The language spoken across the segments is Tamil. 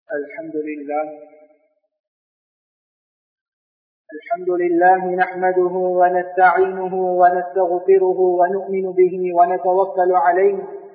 الحمد لله الحمد لله نحمده ونستعينه ونستغفره ونؤمن به ونتوكل عليه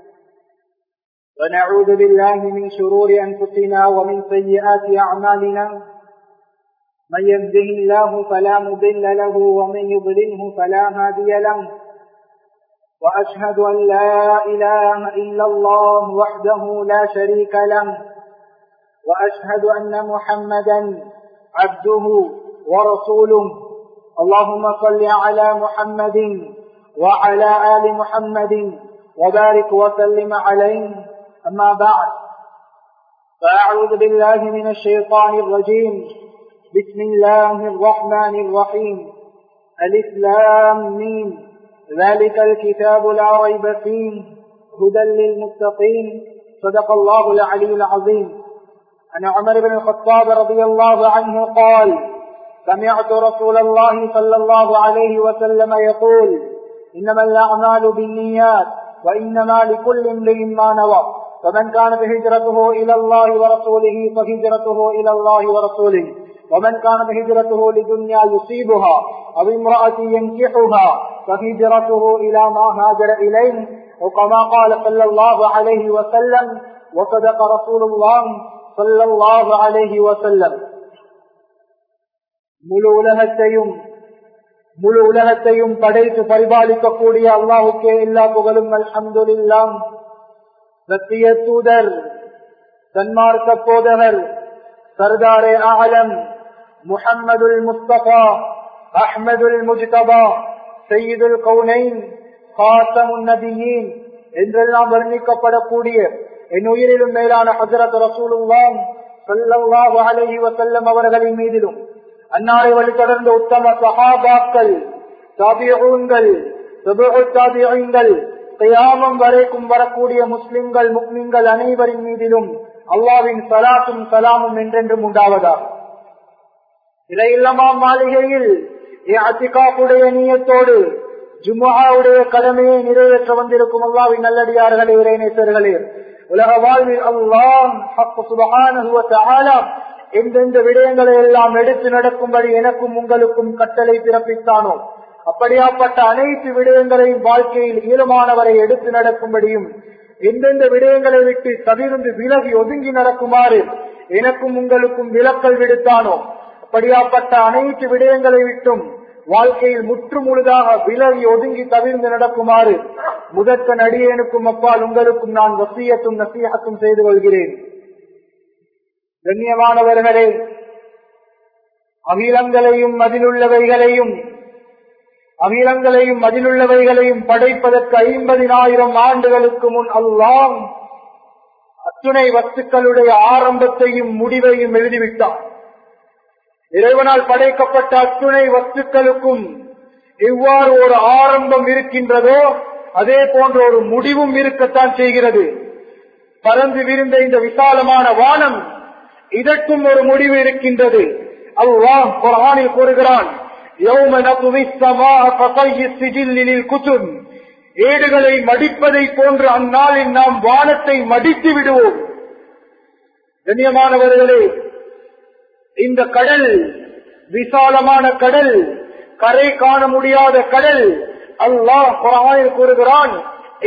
ونعوذ بالله من شرور أنفسنا ومن سيئات أعمالنا من يهده الله فلا مضل له ومن يضلله فلا هادي له وأشهد أن لا إله إلا الله وحده لا شريك له وأشهد أن محمدا عبده ورسوله اللهم صل على محمد وعلى آل محمد وبارك وسلم عليه أما بعد فأعوذ بالله من الشيطان الرجيم بسم الله الرحمن الرحيم الإسلام مين ذلك الكتاب لا ريب فيه هدى للمتقين صدق الله العلي العظيم عن عمر بن الخطاب رضي الله عنه قال سمعت رسول الله صلى الله عليه وسلم يقول إنما الأعمال بالنيات وإنما لكل امرئ ما نوى فمن كانت هجرته إلى الله ورسوله فهجرته إلى الله ورسوله ومن كانت هجرته لدنيا يصيبها أو امرأة ينكحها فهجرته إلى ما هاجر إليه وكما قال صلى الله عليه وسلم وصدق رسول الله صلى الله عليه وسلم முழு உலகத்தையும் முழு உலகத்தையும் படைத்து பரிபாலிக்கக்கூடிய அல்லாஹுக்கே எல்லா புகழும் அல்ஹம்துலில்லாம் சத்திய தூதர் சன்மார்க்க போதகர் சர்தாரே ஆலம் முஹம்மதுல் முஸ்தபா அஹ்மதுல் முஜ்தபா சையீதுல் கவுனைன் காத்தமுன் நபியின் என்றெல்லாம் வர்ணிக்கப்படக்கூடிய என் உயிரிலும் மேலான ஹசரத் ரசூலுல்லாம் சல்லல்லாஹு அலைஹி வஸல்லம் அவர்களின் மீதிலும் அன்னாரை வழி தொடர்ந்த உத்தம சஹாபாக்கள் தாபியூன்கள் தாபியங்கள் கயாமம் வரைக்கும் வரக்கூடிய முஸ்லிம்கள் முக்மின்கள் அனைவரின் மீதிலும் அல்லாவின் சலாத்தும் சலாமும் என்றென்றும் உண்டாவதா இலையில்லமா மாளிகையில் அத்திகாப்புடைய நீயத்தோடு ஜும்மாவுடைய கடமையை நிறைவேற்ற வந்திருக்கும் அல்லாவின் நல்லடியார்களே இறைநேசர்களே உலக வாழ்வில் அல்லாஹ் எந்தெந்த விடயங்களை எல்லாம் எடுத்து நடக்கும்படி எனக்கும் உங்களுக்கும் கட்டளை பிறப்பித்தானோ அப்படியாப்பட்ட அனைத்து விடயங்களையும் வாழ்க்கையில் ஈரமானவரை எடுத்து நடக்கும்படியும் எந்தெந்த விடயங்களை விட்டு தவிர்ந்து விலகி ஒதுங்கி நடக்குமாறு எனக்கும் உங்களுக்கும் விலக்கல் விடுத்தானோ அப்படியாப்பட்ட அனைத்து விடயங்களை விட்டும் வாழ்க்கையில் முற்று முழுதாக விலகி ஒதுங்கி தவிர்ந்து நடக்குமாறு முதற்க நடிகனுக்கும் அப்பால் உங்களுக்கும் நான் வசியத்தும் நசீகத்தும் செய்து கொள்கிறேன் கண்ணியமானவர்களே அகிலங்களையும் அதிலுள்ளவைகளையும் அகிலங்களையும் அதிலுள்ளவைகளையும் படைப்பதற்கு ஐம்பதினாயிரம் ஆண்டுகளுக்கு முன் அல்லாம் அத்துணை வஸ்துக்களுடைய ஆரம்பத்தையும் முடிவையும் எழுதிவிட்டார் இறைவனால் படைக்கப்பட்ட அத்துணை வஸ்துக்களுக்கும் எவ்வாறு ஒரு ஆரம்பம் இருக்கின்றதோ அதே போன்ற ஒரு முடிவும் இருக்கத்தான் செய்கிறது பறந்து விரிந்த இந்த விசாலமான வானம் இதற்கும் ஒரு முடிவு இருக்கின்றது அல்லாஹ் குரானில் கூறுகிறான் ஏடுகளை மடிப்பதை போன்று அந்நாளில் நாம் வானத்தை மடித்து விடுவோம் கண்ணியமானவர்களே இந்த கடல் விசாலமான கடல் கரை காண முடியாத கடல் அல்லாஹ் குரானில் கூறுகிறான்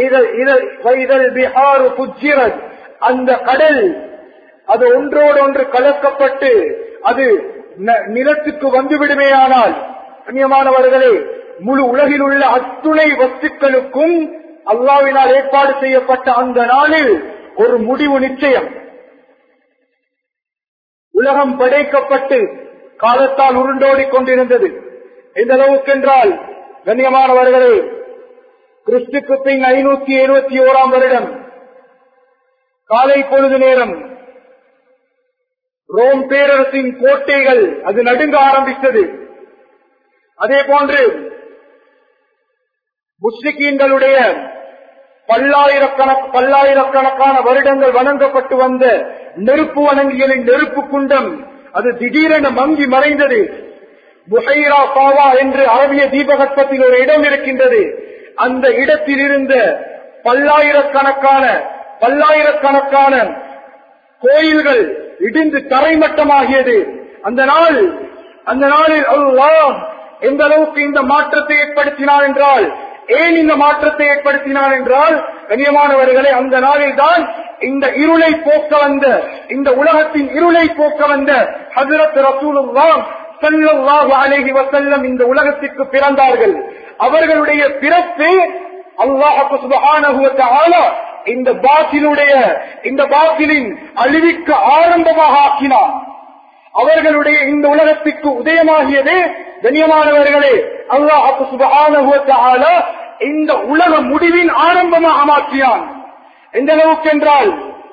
அந்த கடல் அது ஒன்றோடு ஒன்று கலக்கப்பட்டு அது நிலத்துக்கு வந்து விடுமேயானால் கண்ணியமானவர்களே முழு உலகில் உள்ள அத்துணை வஸ்துக்களுக்கும் அல்லாவினால் ஏற்பாடு செய்யப்பட்ட அந்த நாளில் ஒரு முடிவு நிச்சயம் உலகம் படைக்கப்பட்டு காலத்தால் உருண்டோடி கொண்டிருந்தது எந்த அளவுக்கு என்றால் கண்ணியமானவர்களே கிறிஸ்துக்கு பின் ஐநூத்தி எழுபத்தி ஓராம் வருடம் காலை பொழுது நேரம் ரோம் பேரரசின் கோட்டைகள் அது நடுங்க ஆரம்பித்தது அதே போன்று முஸ்லிக்கீன்களுடைய பல்லாயிரக்கணக்கு பல்லாயிரக்கணக்கான வருடங்கள் வணங்கப்பட்டு வந்த நெருப்பு வணங்கிகளின் நெருப்பு குண்டம் அது திடீரென மங்கி மறைந்தது புஹைரா பாவா என்று அரபிய தீபகற்பத்தில் ஒரு இடம் இருக்கின்றது அந்த இடத்தில் இருந்த பல்லாயிரக்கணக்கான பல்லாயிரக்கணக்கான கோயில்கள் இடிந்து தரைமட்டமாகியது அந்த நாள் அந்த நாளில் அல்லாஹ் எந்த அளவுக்கு இந்த மாற்றத்தை ஏற்படுத்தினார் என்றால் ஏன் இந்த மாற்றத்தை ஏற்படுத்தினார் என்றால் கண்ணியமானவர்களே அந்த நாளில் தான் இந்த இருளை போக்க வந்த இந்த உலகத்தின் இருளை போக்க வந்த ஹசரத் ரசூலுல்லாஹ் ஸல்லல்லாஹு அலைஹி வஸல்லம் இந்த உலகத்திற்கு பிறந்தார்கள் அவர்களுடைய பிறப்பு அல்லாஹ் சுப்ஹானஹு வ தஆலா இந்த பாத்திலுடைய இந்த பாத்திலின் அழிவுக்கு ஆரம்பமாக ஆக்கினார் அவர்களுடைய இந்த உலகத்திற்கு உதயமாகியது கண்ணியமானவர்களே அல்லாஹ் சுப்ஹானஹு வ தஆலா இந்த உலக முடிவின் ஆரம்பமாக மாற்றினான் எந்த அளவுக்கு என்றால்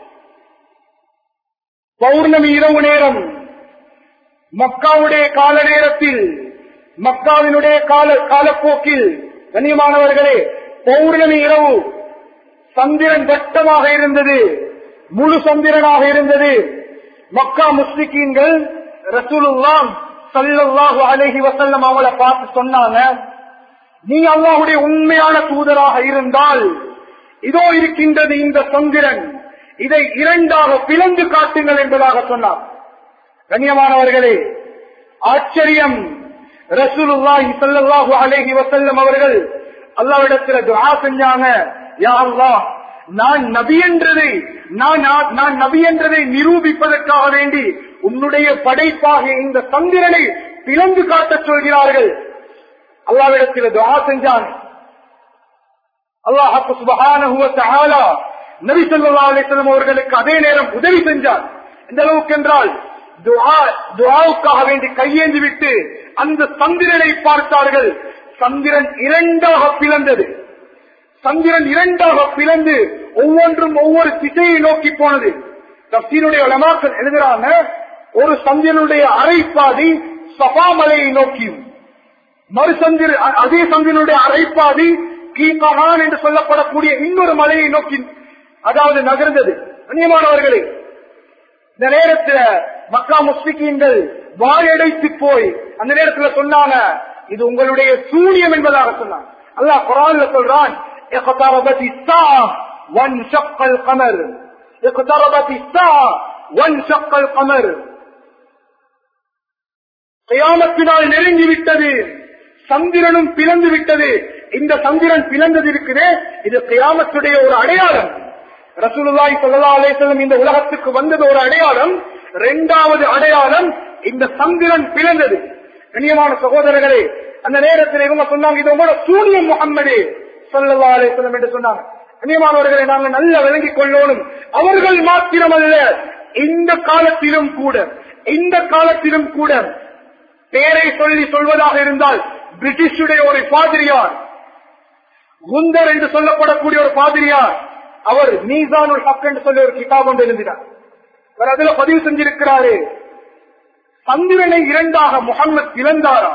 பௌர்ணமி இரவு நேரம் மக்காவுடைய கால நேரத்தில் மக்காவினுடைய கால காலப்போக்கில் கண்ணியமானவர்களே பௌர்ணமி இரவு சந்திரன் வட்டமாக இருந்தது முழு சந்திரனாக இருந்தது மக்கா முஸ்லிக்கீன்கள் ரசூலுல்லாம் சல்லல்லாஹு அலைஹி வசல்லம் அவளை பார்த்து சொன்னாங்க நீ அல்லாஹுடைய உண்மையான தூதராக இருந்தால் இதோ இருக்கின்றது இந்த சந்திரன் இதை இரண்டாக பிளந்து காட்டுங்கள் என்பதாக சொன்னார் கண்ணியமானவர்களே ஆச்சரியம் ரசூலுல்லாஹி ஸல்லல்லாஹு அலைஹி வஸல்லம் அவர்கள் அல்லாஹ்விடத்துல துஆ செஞ்சாங்க யா அல்லாஹ் நான் நபி என்றதை நான் நான் நபி என்றதை நிரூபிப்பதற்காக வேண்டி உன்னுடைய படைப்பாக இந்த சந்திரனை பிளந்து காட்டச் சொல்கிறார்கள் அல்லாவிடத்தில் துஆ செஞ்சான் அல்லாஹ் சுபஹானஹு வ தஆலா நபி ஸல்லல்லாஹு அலைஹி வஸல்லம் அவர்களுக்கு அதே நேரம் உதவி செஞ்சார் இந்த அளவுக்கு என்றால் துஆ துஆவுக்காக வேண்டி கையேந்தி விட்டு அந்த சந்திரனை பார்த்தார்கள் சந்திரன் இரண்டாக பிளந்தது சந்திரன் இரண்டாக பிளந்து ஒவ்வொன்றும் ஒவ்வொரு திசையை நோக்கி போனது தப்சீனுடைய உலமாக்கள் எழுதுறாங்க ஒரு சந்திரனுடைய அரைப்பாதி சபா மலையை நோக்கியும் மறுசந்திர அதே சந்திரனுடைய அரைப்பாதி கீகான் என்று சொல்லப்படக்கூடிய இன்னொரு மலையை நோக்கி அதாவது நகர்ந்தது கண்ணியமானவர்களே இந்த நேரத்துல மக்கா முஸ்லிக்கீன்கள் வாயடைத்து போய் அந்த நேரத்துல சொன்னாங்க இது உங்களுடைய சூனியம் என்பதாக சொன்னாங்க அல்லாஹ் குரான்ல சொல்றான் اقتربت الساعة وانشق القمر اقتربت الساعة وانشق القمر கியாமத்தினால் நெருங்கி விட்டது சந்திரனும் பிளந்து விட்டது இந்த சந்திரன் பிளந்தது இருக்குது இது கியாமத்துடைய ஒரு அடையாளம் ரசூலுல்லாஹி ஸல்லல்லாஹு அலைஹி வஸல்லம் இந்த உலகத்துக்கு வந்தது ஒரு அடையாளம் இரண்டாவது அடையாளம் இந்த சந்திரன் பிளந்தது கண்ணியமான சகோதரர்களே அந்த நேரத்தில் இவங்க சொன்னாங்க இது உங்களோட சூரியன் முகம்மதே ஸல்லல்லாஹு அலைஹி வஸல்லம் என்று சொன்னாங்க கண்ணியமானவர்களை நாங்கள் நல்ல விளங்கிக் கொள்ளணும் அவர்கள் மாத்திரமல்ல இந்த காலத்திலும் கூட இந்த காலத்திலும் கூட பேரை சொல்லி சொல்வதாக இருந்தால் பிரிட்டிஷுடைய ஒரு பாதிரியார் குந்தர் என்று சொல்லப்படக்கூடிய ஒரு பாதிரியார் அவர் மீசானுல் ஹக் என்று சொல்லி ஒரு கிதாப் ஒன்று எழுதினார் அவர் அதுல பதிவு செஞ்சிருக்கிறாரு சந்திரனை இரண்டாக முகம்மது பிளந்தாரா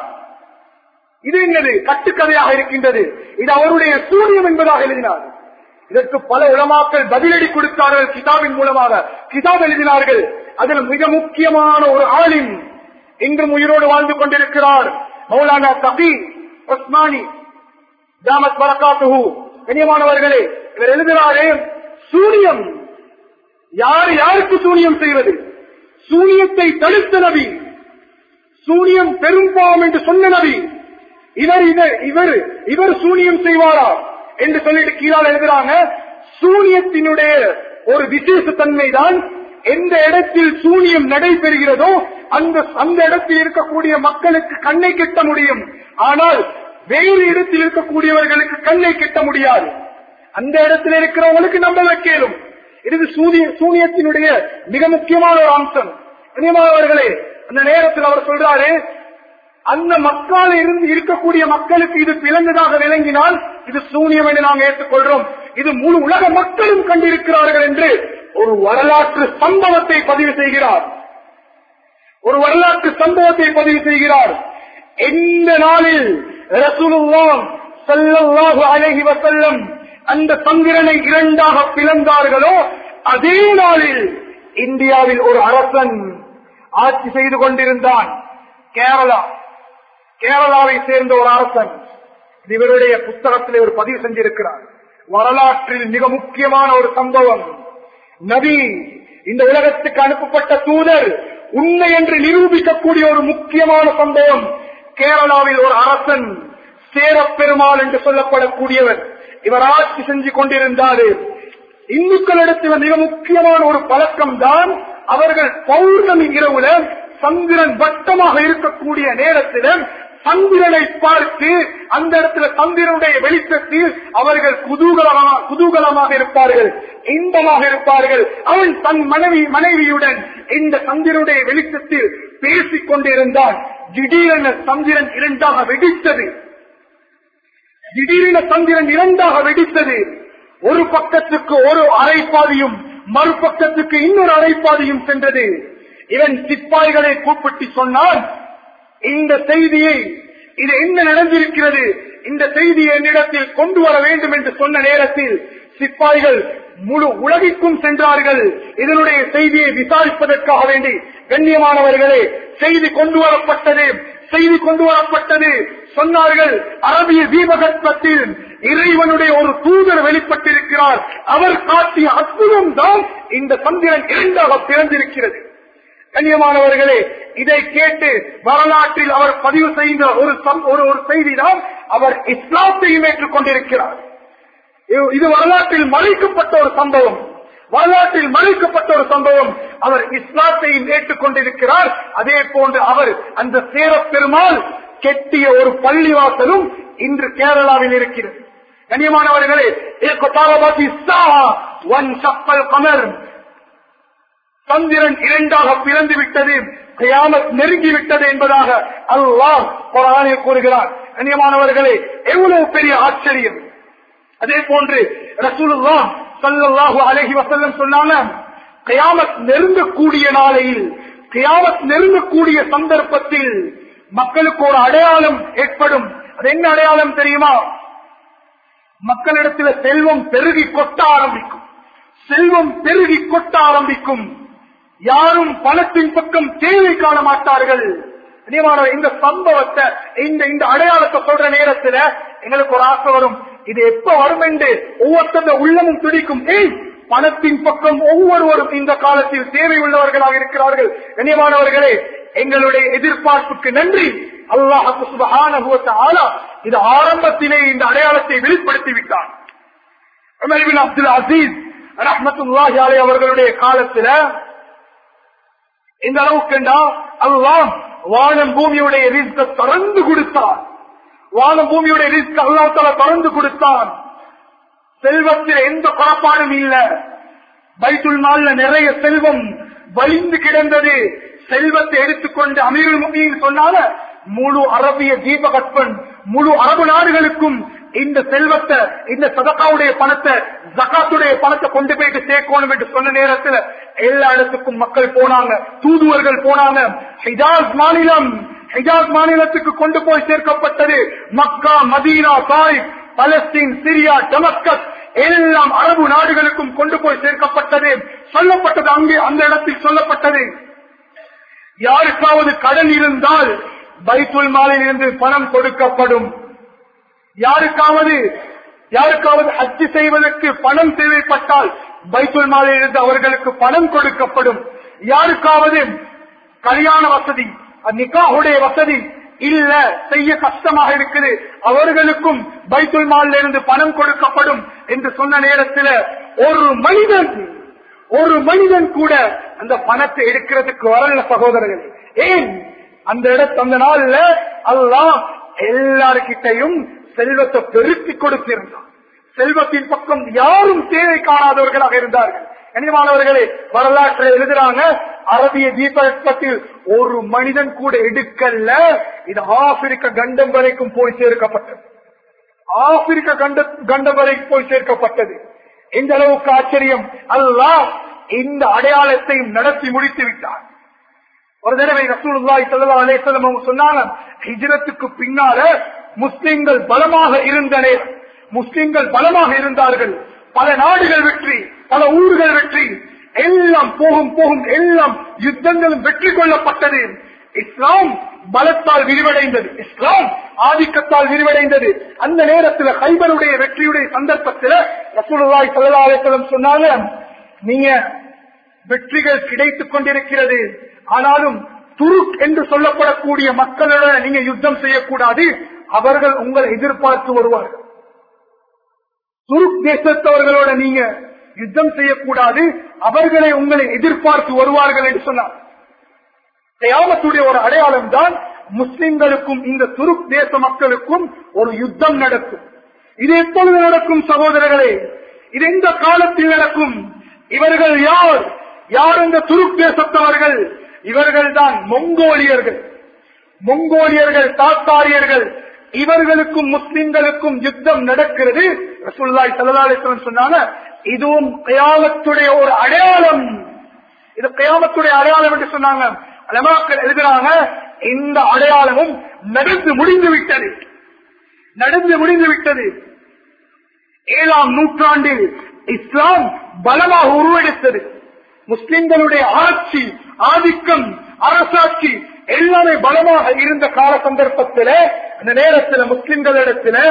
இது என்னது கட்டுக்கதையாக இருக்கின்றது இது அவருடைய சூரியம் என்பதாக எழுதினார் இதற்கு பல உலமாக்கள் பதிலடி கொடுத்தார்கள் கிதாபின் மூலமாக கிதாப் எழுதினார்கள் அதில் மிக முக்கியமான ஒரு ஆளின் இன்றும் உயிரோடு வாழ்ந்து கொண்டிருக்கிறார் மௌலானா தபி உஸ்மானி ஜாமத் பரகாத்துஹு கண்ணியமானவர்களே இவர் எழுதுகிறாரே சூனியம் யார் யாருக்கு சூனியம் செய்வது சூனியத்தை தடுத்த நபி சூனியம் பெரும்பாவம் என்று சொன்ன நபி இவர் இவர் இவர் இவர் சூனியம் செய்வாரா என்று சொல்லிட்டு கீழால் எழுதுறாங்க சூனியத்தினுடைய ஒரு விசேஷ தன்மை தான் எந்த இடத்தில் சூனியம் நடைபெறுகிறதோ அந்த அந்த இடத்தில் இருக்கக்கூடிய மக்களுக்கு கண்ணை கெட்ட முடியும் ஆனால் வேறு இடத்தில் இருக்கக்கூடியவர்களுக்கு கண்ணை கெட்ட முடியாது அந்த இடத்தில் இருக்கிறவங்களுக்கு நம்ப வைக்கலும் இது சூரிய சூனியத்தினுடைய மிக முக்கியமான ஒரு அம்சம் கனிமானவர்களே அந்த நேரத்தில் அவர் சொல்றாரு அந்த மக்கள் இருந்து இருக்கக்கூடிய மக்களுக்கு இது பிளந்ததாக விளங்கினால் இது சூனியம் என்று நாங்கள் ஏற்றுக்கொள்றோம் இது முழு உலக மக்களும் கண்டிருக்கிறார்கள் என்று ஒரு வரலாற்று சம்பவத்தை பதிவு செய்கிறார் ஒரு வரலாற்று சம்பவத்தை பதிவு செய்கிறார் எந்த நாளில் ரசூலுல்லாஹ் ஸல்லல்லாஹு அலைஹி வஸல்லம் அந்த சந்திரனை இரண்டாக பிளந்தார்களோ அதே நாளில் இந்தியாவில் ஒரு அரசன் ஆட்சி செய்து கொண்டிருந்தான் கேரளா கேரளாவை சேர்ந்த ஒரு அரசன் இது இவருடைய புத்தகத்தில் ஒரு பதிவு செஞ்சிருக்கிறார் வரலாற்றில் மிக முக்கியமான ஒரு சம்பவம் நபி இந்த உலகத்துக்கு அனுப்பப்பட்ட தூதர் உண்மை என்று நிரூபிக்கக்கூடிய ஒரு முக்கியமான சம்பவம் கேரளாவில் ஒரு அரசன் சேரப்பெருமாள் என்று சொல்லப்படக்கூடியவர் இவர் ஆட்சி செஞ்சு கொண்டிருந்தாரு இந்துக்களிடத்தில் மிக முக்கியமான ஒரு பழக்கம் தான் அவர்கள் பௌர்ணமி இரவுல சந்திரன் வட்டமாக இருக்கக்கூடிய நேரத்தில் சந்திரனை பார்த்து அந்த இடத்துல சந்திரனுடைய வெளிச்சத்தில் அவர்கள் குதூகலமாக குதூகலமாக இருப்பார்கள் இன்பமாக இருப்பார்கள் அவன் தன் மனைவி மனைவியுடன் இந்த சந்திரனுடைய வெளிச்சத்தில் பேசிக் கொண்டிருந்தான் திடீரென சந்திரன் இரண்டாக வெடித்தது திடீரென சந்திரன் இரண்டாக வெடித்தது ஒரு பக்கத்துக்கு ஒரு அரைப்பாதியும் மறுபக்கத்துக்கு இன்னொரு அரைப்பாதியும் சென்றது இவன் சிப்பாய்களை கூப்பிட்டு சொன்னான் இந்த செய்தியை இது என்ன நடந்திருக்கிறது இந்த செய்தியை என்னிடத்தில் கொண்டு வர வேண்டும் என்று சொன்ன நேரத்தில் சிப்பாய்கள் முழு உலகிற்கும் சென்றார்கள் இதனுடைய செய்தியை விசாரிப்பதற்காக வேண்டி கண்ணியமானவர்களே செய்தி கொண்டு வரப்பட்டது செய்தி கொண்டு வரப்பட்டது சொன்னார்கள் அரபிய தீபகற்பத்தில் இறைவனுடைய ஒரு தூதர் வெளிப்பட்டிருக்கிறார் அவர் காட்டிய அற்புதம் தான் இந்த சந்திரன் இரண்டாக பிறந்திருக்கிறது கண்ணியமானவர்களே இதை கேட்டு வரலாற்றில் அவர் பதிவு செய்த ஒரு சம்- ஒரு ஒரு செய்திதான் அவர் இஸ்லாத்தையும் ஏற்றுக் கொண்டிருக்கிறார் இது- இது வரலாற்றில் மறைக்கப்பட்ட ஒரு சம்பவம் வரலாற்றில் மறைக்கப்பட்ட ஒரு சம்பவம் அவர் இஸ்லாத்தையும் ஏற்றுக்கொண்டிருக்கிறார் அதே போன்று அவர் அந்த சேரப் பெருமாள் கெட்டிய ஒரு பள்ளிவாசலும் இன்று கேரளாவில் இருக்கிறது கண்ணியமானவர்களே ஏகதாரபாதி சாஹா ஒன் சப்பல் கமர் சந்திரன் இரண்டாக பிறந்து விட்டது கியாமத் நெருங்கி விட்டது என்பதாக அல்லாஹ் குரானில் கூறுகிறார் கண்ணியமானவர்களே எவ்வளவு பெரிய ஆச்சரியம் அதே போன்று ரசூலுல்லா ஸல்லல்லாஹு அலைஹி வஸல்லம் சொன்னாங்க கியாமத் நெருங்கக்கூடிய நாளையில் கியாமத் நெருங்கக்கூடிய சந்தர்ப்பத்தில் மக்களுக்கு ஒரு அடையாளம் ஏற்படும் அது என்ன அடையாளம் தெரியுமா மக்களிடத்தில் செல்வம் பெருகி கொட்ட ஆரம்பிக்கும் செல்வம் பெருகி கொட்ட ஆரம்பிக்கும் யாரும் பணத்தின் பக்கம் தேவை காண மாட்டார்கள் கண்ணியமான இந்த சம்பவத்தை இந்த இந்த அடையாளத்தை சொல்ற நேரத்துல எங்களுக்கு ஒரு ஆசை வரும் இது எப்ப வரும் என்று ஒவ்வொருத்தந்த உள்ளமும் துடிக்கும் ஏய் பணத்தின் பக்கம் ஒவ்வொருவரும் இந்த காலத்தில் தேவை உள்ளவர்களாக இருக்கிறார்கள் கண்ணியமானவர்களே எங்களுடைய எதிர்பார்ப்புக்கு நன்றி அல்லாஹு சுபஹானஹு வ தஆலா இது ஆரம்பத்திலே இந்த அடையாளத்தை வெளிப்படுத்தி விட்டார் உமர் இப்னு அப்துல் அசீஸ் ரஹ்மத்துல்லாஹி அலைஹி அவர்களுடைய காலத்துல இந்த அளவுக்குண்டா அல்லாஹ் வானம் பூமியுடைய ரிஸ்க திறந்து கொடுத்தான் வானம் பூமியுடைய ரிஸ்க் அல்லாஹ் தஆலா திறந்து கொடுத்தான் செல்வத்தில் எந்த குறப்பாடும் இல்ல பைத்துல் மால்ல நிறைய செல்வம் வலிந்து கிடந்தது செல்வத்தை எடுத்துக்கொண்டு அமீருல் முகீன் சொன்னால முழு அரபிய தீபகற்பன் முழு அரபு நாடுகளுக்கும் இந்த செல்வத்தை இந்த சதக்காவுடைய பணத்தை ஜகாத்துடைய பணத்தை கொண்டு போயிட்டு சேர்க்கணும் என்று சொன்ன நேரத்துல எல்லா இடத்துக்கும் மக்கள் போனாங்க தூதுவர்கள் போனாங்க ஹிஜாஸ் மாநிலம் ஹிஜாஸ் மாநிலத்துக்கு கொண்டு போய் சேர்க்கப்பட்டது மக்கா மதீனா தாய் பலஸ்தீன் சிரியா டமஸ்கஸ் எல்லாம் அரபு நாடுகளுக்கும் கொண்டு போய் சேர்க்கப்பட்டது சொல்லப்பட்டது அங்கே அந்த இடத்தில் சொல்லப்பட்டது யாருக்காவது கடன் இருந்தால் பைத்துல் மாலில் இருந்து பணம் கொடுக்கப்படும் யாருக்காவது யாருக்காவது ஹஜ்ஜு செய்வதற்கு பணம் தேவைப்பட்டால் பைத்துல் மாலில் இருந்து அவர்களுக்கு பணம் கொடுக்கப்படும் யாருக்காவது கல்யாண வசதி நிக்காவுடைய வசதி இல்ல செய்ய கஷ்டமாக இருக்குது அவர்களுக்கும் பைத்துல் மாலில் இருந்து பணம் கொடுக்கப்படும் என்று சொன்ன நேரத்தில் ஒரு மனிதன் ஒரு மனிதன் கூட அந்த பணத்தை எடுக்கிறதுக்கு வரல சகோதரர்கள் ஏன் அந்த இடத்து அந்த நாள்ல அல்லாஹ் எல்லார்கிட்டையும் செல்வத்தை பெருக்கி கொடுத்திருந்தான் செல்வத்தின் பக்கம் யாரும் தேவை காணாதவர்களாக இருந்தார்கள் கனிமானவர்களே வரலாற்றை எழுதுறாங்க அரபிய தீபத்தில் ஒரு மனிதன் கூட எடுக்கல இது ஆப்பிரிக்க கண்டம் வரைக்கும் போய் சேர்க்கப்பட்டது ஆப்பிரிக்க கண்ட கண்டம் வரைக்கும் போய் சேர்க்கப்பட்டது எந்த அளவுக்கு ஆச்சரியம் அல்லாஹ் இந்த அடையாளத்தையும் நடத்தி முடித்து விட்டார் ஒரு தடவை ரசூலுல்லாஹி ஸல்லல்லாஹு அலைஹி வஸல்லம் அவங்க சொன்னாங்க ஹிஜ்ரத்துக்கு பின்னால முஸ்லிம்கள் பலமாக இருந்தனே முஸ்லிம்கள் பலமாக இருந்தார்கள் பல நாடுகள் வெற்றி பல ஊர்கள் வெற்றி எல்லாம் போகும் போகும் எல்லாம் யுத்தங்களும் வெற்றி கொள்ளப்பட்டது இஸ்லாம் பலத்தால் விரிவடைந்தது இஸ்லாம் ஆதிக்கத்தால் விரிவடைந்தது அந்த நேரத்தில் ஹைபருடைய வெற்றியுடைய சந்தர்ப்பத்தில் ரசூலுல்லாஹி ஸல்லல்லாஹு அலைஹி வஸல்லம் சொன்னாங்க நீங்க வெற்றிகள் கிடைத்துக் கொண்டிருக்கிறது ஆனாலும் துருக் என்று சொல்லப்படக்கூடிய மக்களுடன் நீங்க யுத்தம் செய்யக்கூடாது அவர்கள் உங்களை எதிர்பார்த்து வருவார்கள் துருக் தேசத்தவர்களோட நீங்க யுத்தம் செய்யக்கூடாது அவர்களை உங்களை எதிர்பார்த்து வருவார்கள் என்று சொன்னார் தயாமத்துடைய ஒரு அடையாளம் தான் முஸ்லிம்களுக்கும் இந்த துருக் தேச மக்களுக்கும் ஒரு யுத்தம் நடக்கும் இது எப்பொழுது நடக்கும் சகோதரர்களே இது எந்த காலத்தில் நடக்கும் இவர்கள் யார் யார் இந்த துருக் தேசத்தவர்கள் இவர்கள் தான் மொங்கோலியர்கள் மொங்கோலியர்கள் தாத்தாரியர்கள் இவர்களுக்கும் முஸ்லிம்களுக்கும் யுத்தம் நடக்கிறது ரசூல்லாய் சல்லாசன் சொன்னாங்க இதுவும் கயாமத்துடைய ஒரு அடையாளம் இது கயாமத்துடைய அடையாளம் என்று சொன்னாங்க அலமாக்கள் எழுதுறாங்க இந்த அடையாளமும் நடந்து முடிந்து விட்டது நடந்து முடிந்து விட்டது ஏழாம் நூற்றாண்டில் இஸ்லாம் பலமாக உருவெடுத்தது முஸ்லிம்களுடைய ஆட்சி ஆதிக்கம் அரசாட்சி எல்லாமே பலமாக இருந்த கால சந்தர்ப்பத்தில் அந்த நேரத்தில் முஸ்லிம்களிடத்தில்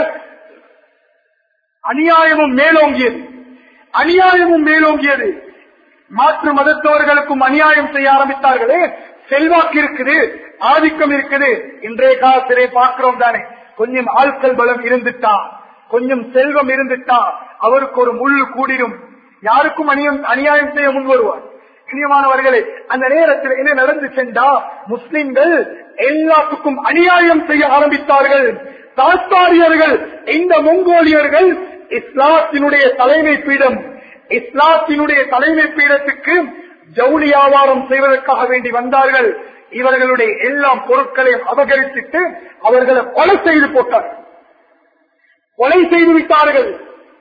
அநியாயமும் மேலோங்கியது அநியாயமும் மேலோங்கியது மாற்று மதத்தவர்களுக்கும் அநியாயம் செய்ய ஆரம்பித்தார்களே செல்வாக்கு இருக்குது ஆதிக்கம் இருக்குது இன்றைய காலத்திலே பார்க்கிறோம் தானே கொஞ்சம் ஆட்கள் பலம் இருந்துட்டா கொஞ்சம் செல்வம் இருந்துட்டா அவருக்கு ஒரு முள்ளு கூடிடும் யாருக்கும் அநியம் அநியாயம் செய்ய முன் வருவார் இனியமானவர்களே அந்த நேரத்தில் என்ன நடந்து சென்றா முஸ்லிம்கள் எல்லாத்துக்கும் அநியாயம் செய்ய ஆரம்பித்தார்கள் தாத்தாரியர்கள் இந்த மொங்கோலியர்கள் இஸ்லாத்தினுடைய தலைமை பீடம் இஸ்லாத்தினுடைய தலைமை பீடத்துக்கு ஜவுளி வியாபாரம் செய்வதற்காக வேண்டி வந்தார்கள் இவர்களுடைய எல்லா பொருட்களையும் அபகரித்துட்டு அவர்களை கொலை செய்து போட்டார்கள் கொலை செய்து விட்டார்கள்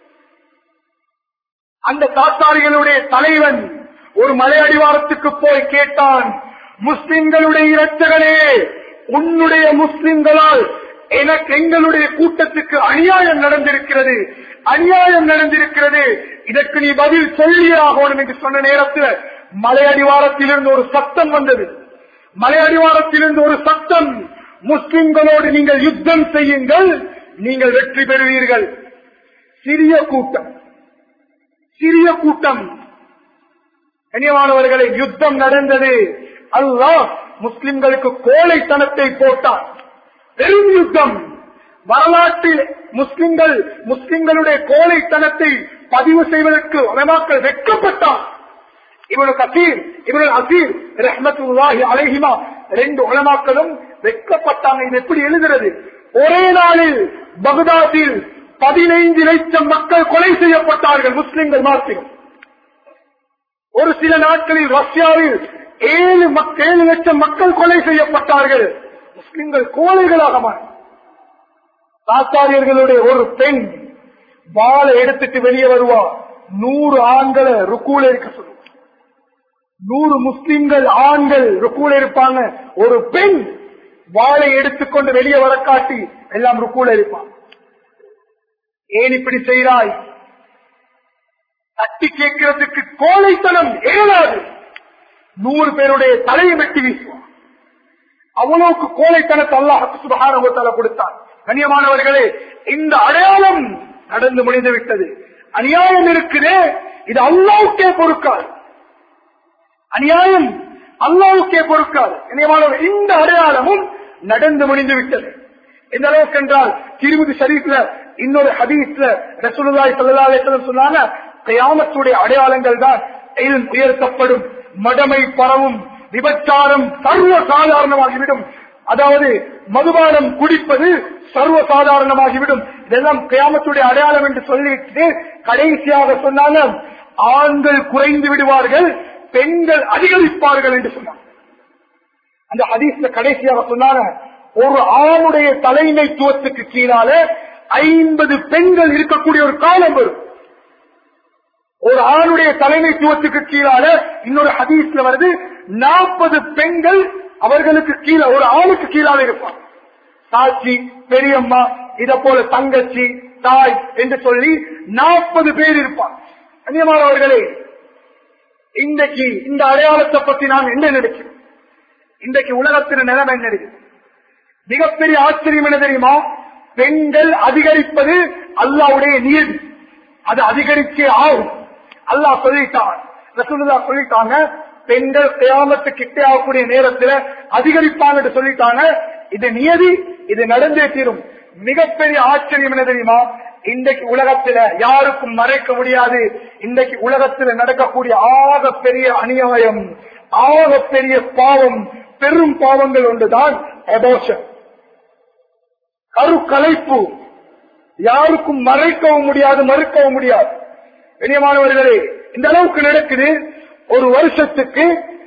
அந்த தாத்தாரிகளுடைய தலைவன் ஒரு மலை அடிவாரத்துக்கு போய் கேட்டான் முஸ்லிம்களுடைய இரட்சகனே உன்னுடைய முஸ்லிம்களால் எனக்கு எங்களுடைய கூட்டத்துக்கு அநியாயம் நடந்திருக்கிறது அநியாயம் நடந்திருக்கிறது இதற்கு நீ பதில் சொல்லியே ஆகணும் என்று சொன்ன நேரத்தில் மலை அடிவாரத்திலிருந்து ஒரு சத்தம் வந்தது மலை அடிவாரத்திலிருந்து ஒரு சத்தம் முஸ்லிம்களோடு நீங்கள் யுத்தம் செய்யுங்கள் நீங்கள் வெற்றி பெறுவீர்கள் சிறிய கூட்டம் சிறிய கூட்டம் கண்ணியமானவர்களை யுத்தம் நடந்தது அல்லாஹ் முஸ்லிம்களுக்கு கோழைத்தனத்தை போட்டார் பெரும் யுத்தம் வரலாற்றில் முஸ்லிம்கள் முஸ்லிம்களுடைய கோழைத்தனத்தை பதிவு செய்வதற்கு உலமாக்கள் வெட்கப்பட்டார் இவனு கசீர் இவனு அசீர் ரஹமத்துல்லாஹி அலைஹிமா ரெண்டு உலமாக்களும் வெட்கப்பட்டாங்க இது எப்படி எழுதுறது ஒரே நாளில் பகுதாத்தில் பதினைந்து லட்சம் மக்கள் கொலை செய்யப்பட்டார்கள் முஸ்லிம்கள் மாத்திரம் ஒரு சில நாட்களில் ரஷ்யாவில் ஏழு ஏழு லட்சம் மக்கள் கொலை செய்யப்பட்டார்கள் முஸ்லிம்கள் கோழைகளாக மாறி தாத்தாரியர்களுடைய ஒரு பெண் வாழை எடுத்துட்டு வெளியே வருவா நூறு ஆண்களை ருக்கூல இருக்க சொல்லுவார் நூறு முஸ்லிம்கள் ஆண்கள் ருக்கூல இருப்பாங்க ஒரு பெண் வாழை எடுத்துக்கொண்டு வெளியே வர காட்டி எல்லாம் ருக்கூல இருப்பான் ஏன் இப்படி செய்கிறாய் தட்டி கேட்கிறதுக்கு கோழைத்தனம் ஏழாது நூறு பேருடைய தலையை வெட்டி வீசுவான் அவ்வளவுக்கு கோழைத்தனத்தை அல்லாஹுக்கு சுபகாரத்தால கொடுத்தான் கண்ணியமானவர்களே இந்த அடையாளம் நடந்து முடிந்து விட்டது அநியாயம் இருக்குதே இது அல்லாவுக்கே பொறுக்காது அநியாயம் அல்லாவுக்கே பொறுக்காது கண்ணியமானவர் இந்த அடையாளமும் நடந்து முடிந்து விட்டது எந்த அளவுக்கு என்றால் திருமதி ஷரீப்ல இன்னொரு ஹதீஸ்ல ரசூலுல்லாய் சல்லல்லாஹு சொன்னாங்க கயாமத்துடைய அடையாளங்கள் தான் உயர்த்தப்படும் மடமை பரவும் விபச்சாரம் சர்வ சாதாரணமாகிவிடும் அதாவது மதுபானம் குடிப்பது சர்வ சாதாரணமாகிவிடும் இதெல்லாம் கியாமத்துடைய அடையாளம் என்று சொல்லிட்டு கடைசியாக சொன்னாங்க ஆண்கள் குறைந்து விடுவார்கள் பெண்கள் அதிகரிப்பார்கள் என்று சொன்னாங்க அந்த ஹதீஸ்ல கடைசியாக சொன்னாங்க ஒரு ஆணுடைய தலைமைத்துவத்துக்கு கீழால ஐம்பது பெண்கள் இருக்கக்கூடிய ஒரு காலம் வரும் ஒரு ஆணுடைய தலைமைத்துவத்துக்கு கீழால இன்னொரு ஹதீஸ்ல வருது நாற்பது பெண்கள் அவர்களுக்கு கீழே ஒரு ஆணுக்கு கீழாக இருப்பான் சாட்சி பெரியம்மா இத போல தங்கச்சி தாய் என்று சொல்லி நாற்பது பேர் இருப்பான் கண்ணியமானவர்களே இன்றைக்கு இந்த அடையாளத்தை பத்தி நான் என்ன நினைக்கிறேன் இன்றைக்கு உலகத்தின் நிலைமை என்ன இருக்கு மிகப்பெரிய ஆச்சரியம் என்ன தெரியுமா பெண்கள் அதிகரிப்பது அல்லாவுடைய நீதி அது அதிகரிச்சே ஆகும் அல்லாஹ் சொல்லிட்டான் ரசூலுல்லா சொல்லிட்டாங்க பெண்கள் கியாமத்து கிட்டே ஆகக்கூடிய நேரத்துல அதிகரிப்பாங்க சொல்லிட்டாங்க இது நியதி இது நடந்தே தீரும் மிகப்பெரிய ஆச்சரியம் என்ன தெரியுமா இன்றைக்கு உலகத்துல யாருக்கும் மறைக்க முடியாது இன்றைக்கு உலகத்துல நடக்கக்கூடிய ஆக பெரிய அநியாயம் ஆக பெரிய பாவம் பெரும் பாவங்கள் ஒன்றுதான் அபோஷன் கருக்கலைப்பு யாருக்கும் மறைக்கவும் முடியாது மறுக்கவும் முடியாது கண்ணியமானவர்களே இந்த அளவுக்கு நடக்குது ஒரு வருஷத்துக்கு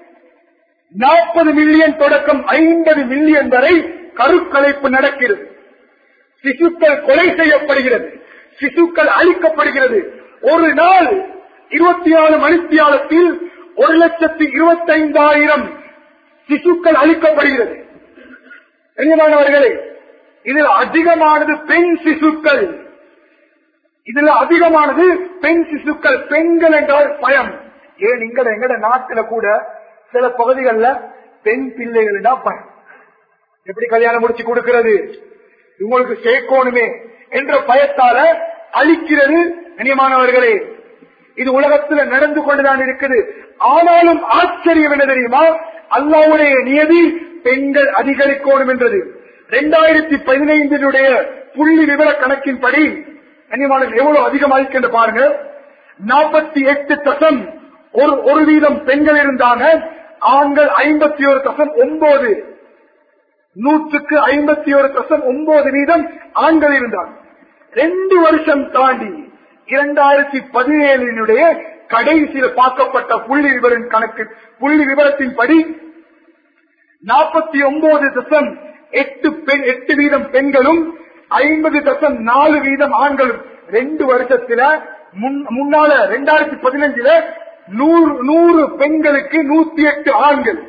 நாற்பது மில்லியன் தொடக்கம் ஐம்பது மில்லியன் வரை கருக்கலைப்பு நடக்கிறது சிசுக்கள் கொலை செய்யப்படுகிறது சிசுக்கள் அழிக்கப்படுகிறது ஒரு நாள் இருபத்தி ஆறு மணித்தியாலத்தில் ஒரு லட்சத்தி இருபத்தி ஐந்தாயிரம் சிசுக்கள் அழிக்கப்படுகிறது கண்ணியமானவர்களே இதில் அதிகமானது பெண் சிசுக்கள் இதுல அதிகமானது பெண் சிசுக்கள் பெண்கள் என்றால் பயம் ஏன் இங்கட எங்கட நாட்டுல கூட சில பகுதிகளில் பெண் பிள்ளைகளிடா பயம் எப்படி கல்யாணம் முடிச்சு கொடுக்கிறது உங்களுக்கு சேர்க்கணுமே என்ற பயத்தால அழிக்கிறது கண்ணியமானவர்களே இது உலகத்துல நடந்து கொண்டுதான் இருக்குது ஆனாலும் ஆச்சரியம் என்ன தெரியுமா அல்லாவுடைய நியதி பெண்கள் அதிகரிக்கணும் என்றது இரண்டாயிரத்தி பதினைந்தினுடைய புள்ளி விவர கணக்கின்படி கண்ணியமான எவ்வளவு அதிகமாயிருக்கு என்று பாருங்க நாற்பத்தி எட்டு தசம் ஒரு ஒரு வீதம் பெண்கள் இருந்தாங்க ஆண்கள் ஐம்பத்தி ஒரு தசம் ஒன்பது நூற்றுக்கு ஐம்பத்தி ஒரு தசம் ஒன்பது வீதம் ஆண்கள் இருந்தாங்க ரெண்டு வருஷம் தாண்டி இரண்டாயிரத்தி பதினேழினுடைய கடைசியில் பார்க்கப்பட்ட புள்ளி விவரின் கணக்கு புள்ளி விவரத்தின்படி நாற்பத்தி ஒன்பது தசம் எட்டு பெண் எட்டு வீதம் பெண்களும் ஐம்பது தசம் நாலு வீதம் ஆண்களும் ரெண்டு வருஷத்துல முன்னால ரெண்டாயிரத்தி பதினஞ்சுல நூறு நூறு பெண்களுக்கு நூத்தி எட்டு ஆண்கள்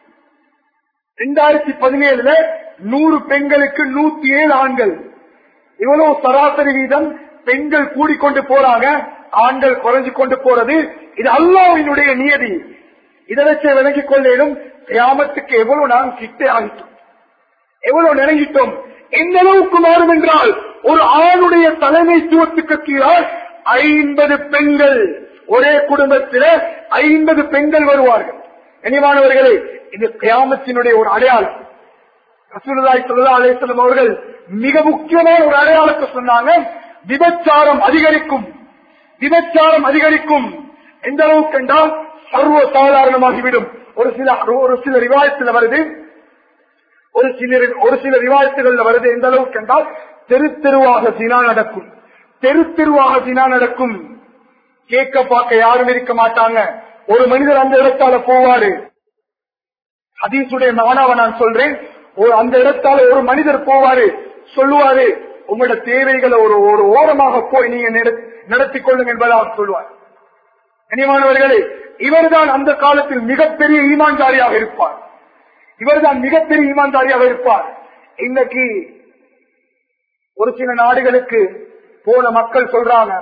ரெண்டாயிரத்தி பதினேழுல நூறு பெண்களுக்கு நூத்தி ஏழு ஆண்கள் இவ்வளவு சராசரி வீதம் பெண்கள் கூடிக்கொண்டு போறாங்க ஆண்கள் குறைஞ்சு கொண்டு போறது இது அல்லாவினுடைய நியதி இதை வச்சு விளங்கிக் கொள்ளேனும் கிராமத்துக்கு எவ்வளவு நாம் கிட்டே ஆகிட்டோம் எவ்வளவு நெருங்கிட்டோம் எந்த அளவுக்கு மாறும் என்றால் ஒரு ஆணுடைய தலைமைத்துவத்துக்கு கீழால் ஐம்பது பெண்கள் ஒரே குடும்பத்தில் ஐம்பது பெண்கள் வருவார்கள் கனிவானவர்களே இது கியாமத்தினுடைய ஒரு அடையாளம் ரசூலுல்லாஹி ஸல்லல்லாஹு அலைஹி வஸல்லம் அவர்கள் மிக முக்கியமான ஒரு அடையாளத்தை சொன்னாங்க விபச்சாரம் அதிகரிக்கும் விபச்சாரம் அதிகரிக்கும் எந்த அளவுக்கு என்றால் சர்வ சாதாரணமாகிவிடும் ஒரு சில ஒரு சில ரிவாயத்தில் வருது ஒரு சில ஒரு சில ரிவாயத்துகள்ல வருது எந்த அளவுக்கு என்றால் தெரு தெருவாக சினா நடக்கும் தெரு தெருவாக சினா நடக்கும் கேட்க பார்க்க யாரும் இருக்க மாட்டாங்க ஒரு மனிதர் அந்த இடத்தால போவாரு ஹதீசுடைய மாணவ நான் சொல்றேன் ஒரு அந்த இடத்தால ஒரு மனிதர் போவாரு சொல்லுவாரு உங்களோட தேவைகளை ஒரு ஒரு ஓரமாக போய் நீங்க நடத்தி கொள்ளுங்க என்பதாக சொல்லுவார் கனிமானவர்களே இவர்தான் அந்த காலத்தில் மிகப்பெரிய ஈமான்தாரியாக இருப்பார் இவர்தான் மிகப்பெரிய ஈமான்தாரியாக இருப்பார் இன்னைக்கு ஒரு சில நாடுகளுக்கு போன மக்கள் சொல்றாங்க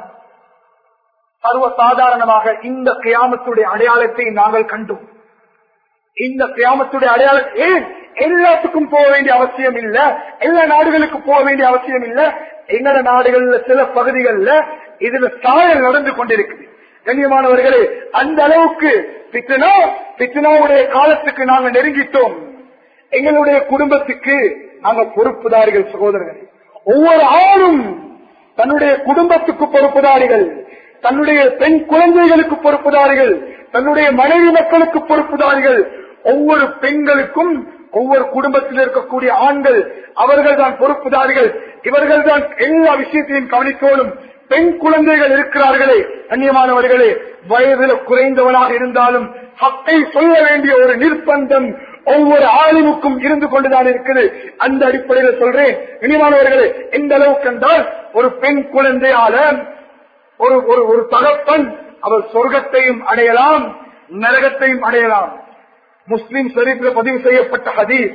சர்வ சாதாரணமாக இந்த கியாமத்துடைய அடையாளத்தை நாங்கள் கண்டோம் இந்த கியாமத்துடைய அடையாளம் ஏன் எல்லாத்துக்கும் போக வேண்டிய அவசியம் இல்ல எல்லா நாடுகளுக்கும் போக வேண்டிய அவசியம் இல்ல எங்கட நாடுகள்ல சில பகுதிகளில் இதுல சாயல் நடந்து கொண்டிருக்குது கண்ணியமானவர்களே அந்த அளவுக்கு பித்தனா பித்தனாவுடைய காலத்துக்கு நாங்க நெருங்கிட்டோம் எங்களுடைய குடும்பத்துக்கு நாங்க பொறுப்புதாரிகள் சகோதரர்கள் ஒவ்வொரு ஆளும் தன்னுடைய குடும்பத்துக்கு பொறுப்புதாரிகள் தன்னுடைய பெண் குழந்தைகளுக்கு பொறுப்புதாரிகள் தன்னுடைய மனைவி மக்களுக்கு பொறுப்புதாரிகள் ஒவ்வொரு பெண்களுக்கும் ஒவ்வொரு குடும்பத்தில் இருக்கக்கூடிய ஆண்கள் அவர்கள் தான் பொறுப்புதாரிகள் இவர்கள் தான் எல்லா விஷயத்தையும் கவனிக்கணும் பெண் குழந்தைகள் இருக்கிறார்களே கண்ணியமானவர்களே வயதில் குறைந்தவனாக இருந்தாலும் ஹக்கை சொல்ல வேண்டிய ஒரு நிர்பந்தம் ஒவ்வொரு ஆளுமுக்கும் இருந்து கொண்டுதான் இருக்குது அந்த அடிப்படையில் சொல்றேன் கண்ணியமானவர்களே எந்த அளவுக்கு என்றால் ஒரு பெண் குழந்தையால ஒரு ஒரு ஒரு தகப்பன் அவர் சொர்க்கத்தையும் அடையலாம் நரகத்தையும் அடையலாம் முஸ்லிம் ஷரீஃபில் பதிவு செய்யப்பட்ட ஹதீஸ்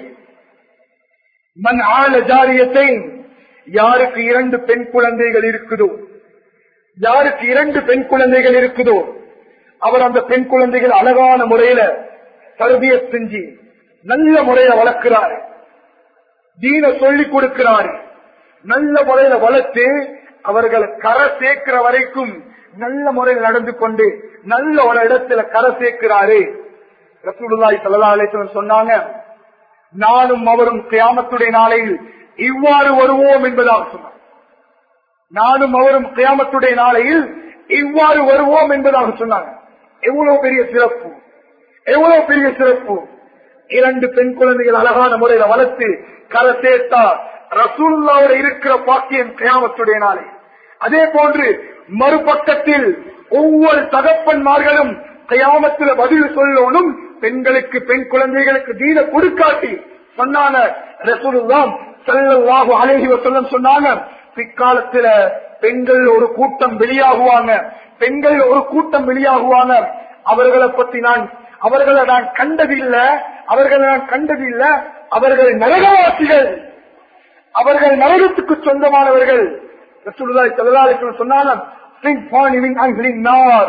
மன் ஆல ஜாரியத்தை யாருக்கு இரண்டு பெண் குழந்தைகள் இருக்குதோ யாருக்கு இரண்டு பெண் குழந்தைகள் இருக்குதோ அவர் அந்த பெண் குழந்தைகள் அழகான முறையில தருவிய செஞ்சு நல்ல முறையில வளர்க்கிறாரு தீன சொல்லிக் கொடுக்கிறாரு நல்ல முறையில வளர்த்து அவர்களை கரை சேர்க்கிற வரைக்கும் நல்ல முறையில் நடந்து கொண்டு நல்ல ஒரு இடத்துல கரை சேர்க்கிறாரு ரசூலுல்லாஹி ஸல்லல்லாஹு அலைஹி வஸல்லம் சொன்னாங்க நானும் அவரும் கியாமத்துடைய நாளையில் இவ்வாறு வருவோம் என்பதாக சொன்னார் நானும் அவரும் கியாமத்துடைய நாளையில் இவ்வாறு வருவோம் என்பதாக சொன்னாங்க எவ்வளவு பெரிய சிறப்பு எவ்வளவு பெரிய சிறப்பு இரண்டு பெண் குழந்தைகள் அழகான முறையில வளர்த்து கரை சேர்த்தா ரசூல்லாவோட இருக்கிற பாக்கியம் கியாமத்துடைய நாளை அதே போன்று மறுபக்கத்தில் ஒவ்வொரு தகப்பன்மார்களும் கயாமத்துல பதில் சொல்லணும் பெண்களுக்கு பெண் குழந்தைகளுக்கு தீன கொடுக்காட்டி சொன்னாங்க ரசூலுல்லாம் செல்லவாகு அழகி வசல்லம் சொன்னாங்க பிற்காலத்துல பெண்கள் ஒரு கூட்டம் வெளியாகுவாங்க பெண்கள் ஒரு கூட்டம் வெளியாகுவாங்க அவர்களை பத்தி நான் அவர்களை நான் கண்டதில்ல அவர்களை நான் கண்டதில்ல அவர்கள் நரகவாசிகள் அவர்கள் நரகத்துக்கு சொந்தமானவர்கள் ரசூலுல்லாஹி ஸல்லல்லாஹு அலைஹி வஸல்லம் சொன்னாங்க "Drink wine in angry nar."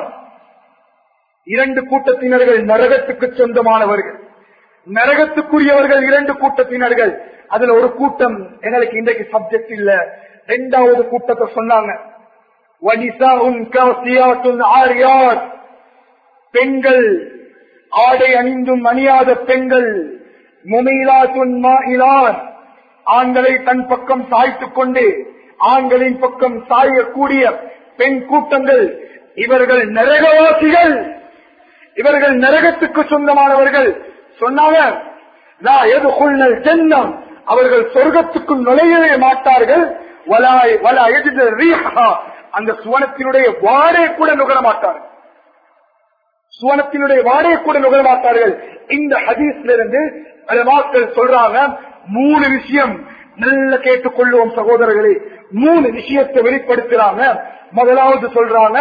இரண்டு கூட்டத்தினர்கள் நரகத்துக்கு சொந்தமானவர்கள் நரகத்துக்குரியவர்கள் இரண்டு கூட்டத்தினர்கள் அதுல ஒரு கூட்டம் எங்களுக்கு இன்றைக்கு சப்ஜெக்ட் இல்ல இரண்டாவது கூட்டத்தை சொன்னாங்க "வனிசாஉன் காசியாத்துன் ஆரியாத்." பெண்கள் ஆடை அணிந்தும் அணியாத பெண்கள் முமையிலாத்துன் மாயிலான் ஆண்களை தன் பக்கம் சாய்த்துக் கொண்டு ஆண்களின் பக்கம் சாயக்கூடிய பெண் கூட்டங்கள் இவர்கள் நரகவாசிகள் இவர்கள் நரகத்துக்கு சொந்தமானவர்கள் சொன்னாங்க "லா யதுகுல்னல் ஜன்னம்." அவர்கள் சொர்க்கத்துக்கு நுழையவே மாட்டார்கள் வலா- வலா யஜிது ரீஹா. அந்த சுவனத்தினுடைய வாடை கூட நுகர மாட்டார்கள் சுவனத்தினுடைய வாடையை கூட நுகர மாட்டார்கள் இந்த ஹதீஸ்ல இருந்து மக்கள் சொல்றாங்க மூணு விஷயம் நல்ல கேட்டுக்கொள்வோம் சகோதரர்களே மூணு விஷயத்தை வெளிப்படுத்துறாங்க முதலாவது சொல்றாங்க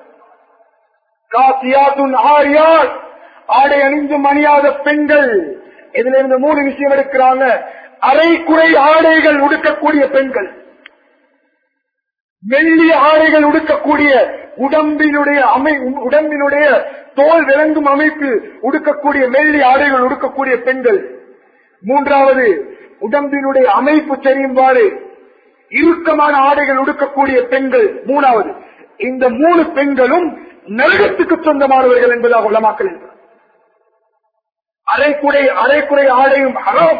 காசியாத்துன் ஆரியார் ஆடை அணிந்து மணியாத பெண்கள் இதுல இருந்து மூணு விஷயம் எடுக்கிறாங்க அரை குறை ஆடைகள் உடுக்கக்கூடிய பெண்கள் மெல்லிய ஆடைகள் உடுக்கக்கூடிய உடம்பினுடைய அமை உடம்பினுடைய தோல் விளங்கும் அமைப்பு உடுக்கக்கூடிய மெல்லிய ஆடைகள் உடுக்கக்கூடிய பெண்கள் மூன்றாவது உடம்பினுடைய அமைப்பு தெரியும்பாறு இறுக்கமான ஆடைகள் உடுக்கக்கூடிய பெண்கள் மூணாவது இந்த மூணு பெண்களும் நரகத்துக்கு சொந்தமானவர்கள் என்பதாக உலமாக்கல் இருக்கிறார் அரைக்குறை அரைக்குறை ஆடையும் ஹராம்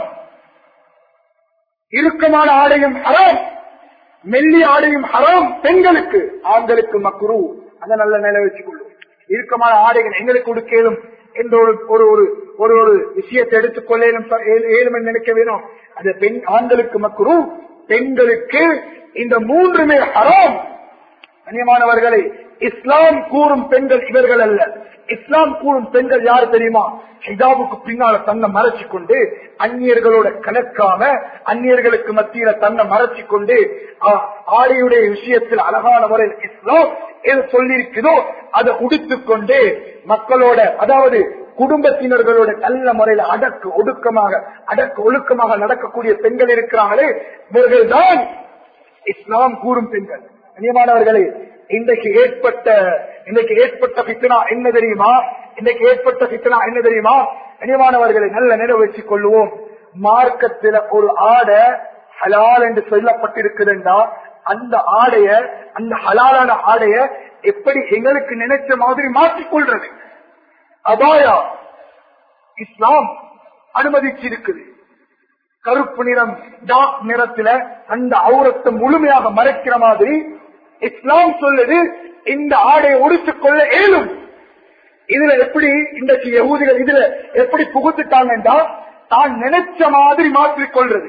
இறுக்கமான ஆடையும் ஹராம் மெல்லி ஆடையும் ஹராம் பெண்களுக்கு ஆண்களுக்கு மக்ரு அதை நல்ல நிலை வச்சுக்கொள்ளும் இறுக்கமான ஆடைகள் எங்களுக்கு உடுக்கேலும் என்ற ஒரு ஒரு ஒரு ஒரு ஒரு விஷயத்தை எடுத்துக்கொள்ளேனும் ஏழும் நினைக்க வேணும் அது பெண் ஆண்களுக்கு மக்ரு பெண்களுக்கு இந்த மூன்றுமே ஹராம் கண்ணியமானவர்களை இஸ்லாம் கூறும் பெண்கள் இவர்கள் அல்ல இஸ்லாம் கூறும் பெண்கள் யார் தெரியுமா ஹிஜாபுக்கு பின்னால தன்னை மறைச்சு கொண்டு அந்நியர்களோட கணக்காக அந்நியர்களுக்கு மத்தியில தன்னை மறைச்சு கொண்டு ஆ- ஆடையுடைய விஷயத்தில் அழகான முறையில் இஸ்லாம் எது சொல்லியிருக்குதோ அதை உடுத்துக் கொண்டு மக்களோட அதாவது குடும்பத்தினர்களோட நல்ல முறையில் அடக்கு ஒடுக்கமாக அடக்கு ஒழுக்கமாக நடக்கக்கூடிய பெண்கள் இருக்கிறாங்களே இவர்கள் தான் இஸ்லாம் கூறும் பெண்கள் கண்ணியமானவர்களே இன்றைக்கு ஏற்பட்ட இன்றைக்கு ஏற்பட்ட பித்தனா என்ன தெரியுமா இன்றைக்கு ஏற்பட்ட பித்தனா என்ன தெரியுமா கண்ணியமானவர்களை நல்ல நினைவு வச்சுக் கொள்வோம் மார்க்கத்தில் ஒரு ஆடை ஹலால் என்று சொல்லப்பட்டிருக்குதுண்டா அந்த ஆடைய அந்த ஹலாலான ஆடைய எப்படி எங்களுக்கு நினைச்ச மாதிரி மாற்றிக்கொள்றது அபாயா இஸ்லாம் அனுமதிச்சிருக்குது கருப்பு நிறம் டார்க் நிறத்துல அந்த அவுரத்தை முழுமையாக மறைக்கிற மாதிரி இஸ்லாம் சொல்லுது இந்த ஆடையை உடுத்துக் கொள்ள இயலும் இதுல எப்படி இன்றைக்கு யகூதிகள் இதுல எப்படி புகுத்துட்டாங்கன்னா தான் நினைச்ச மாதிரி மாற்றிக்கொள்றது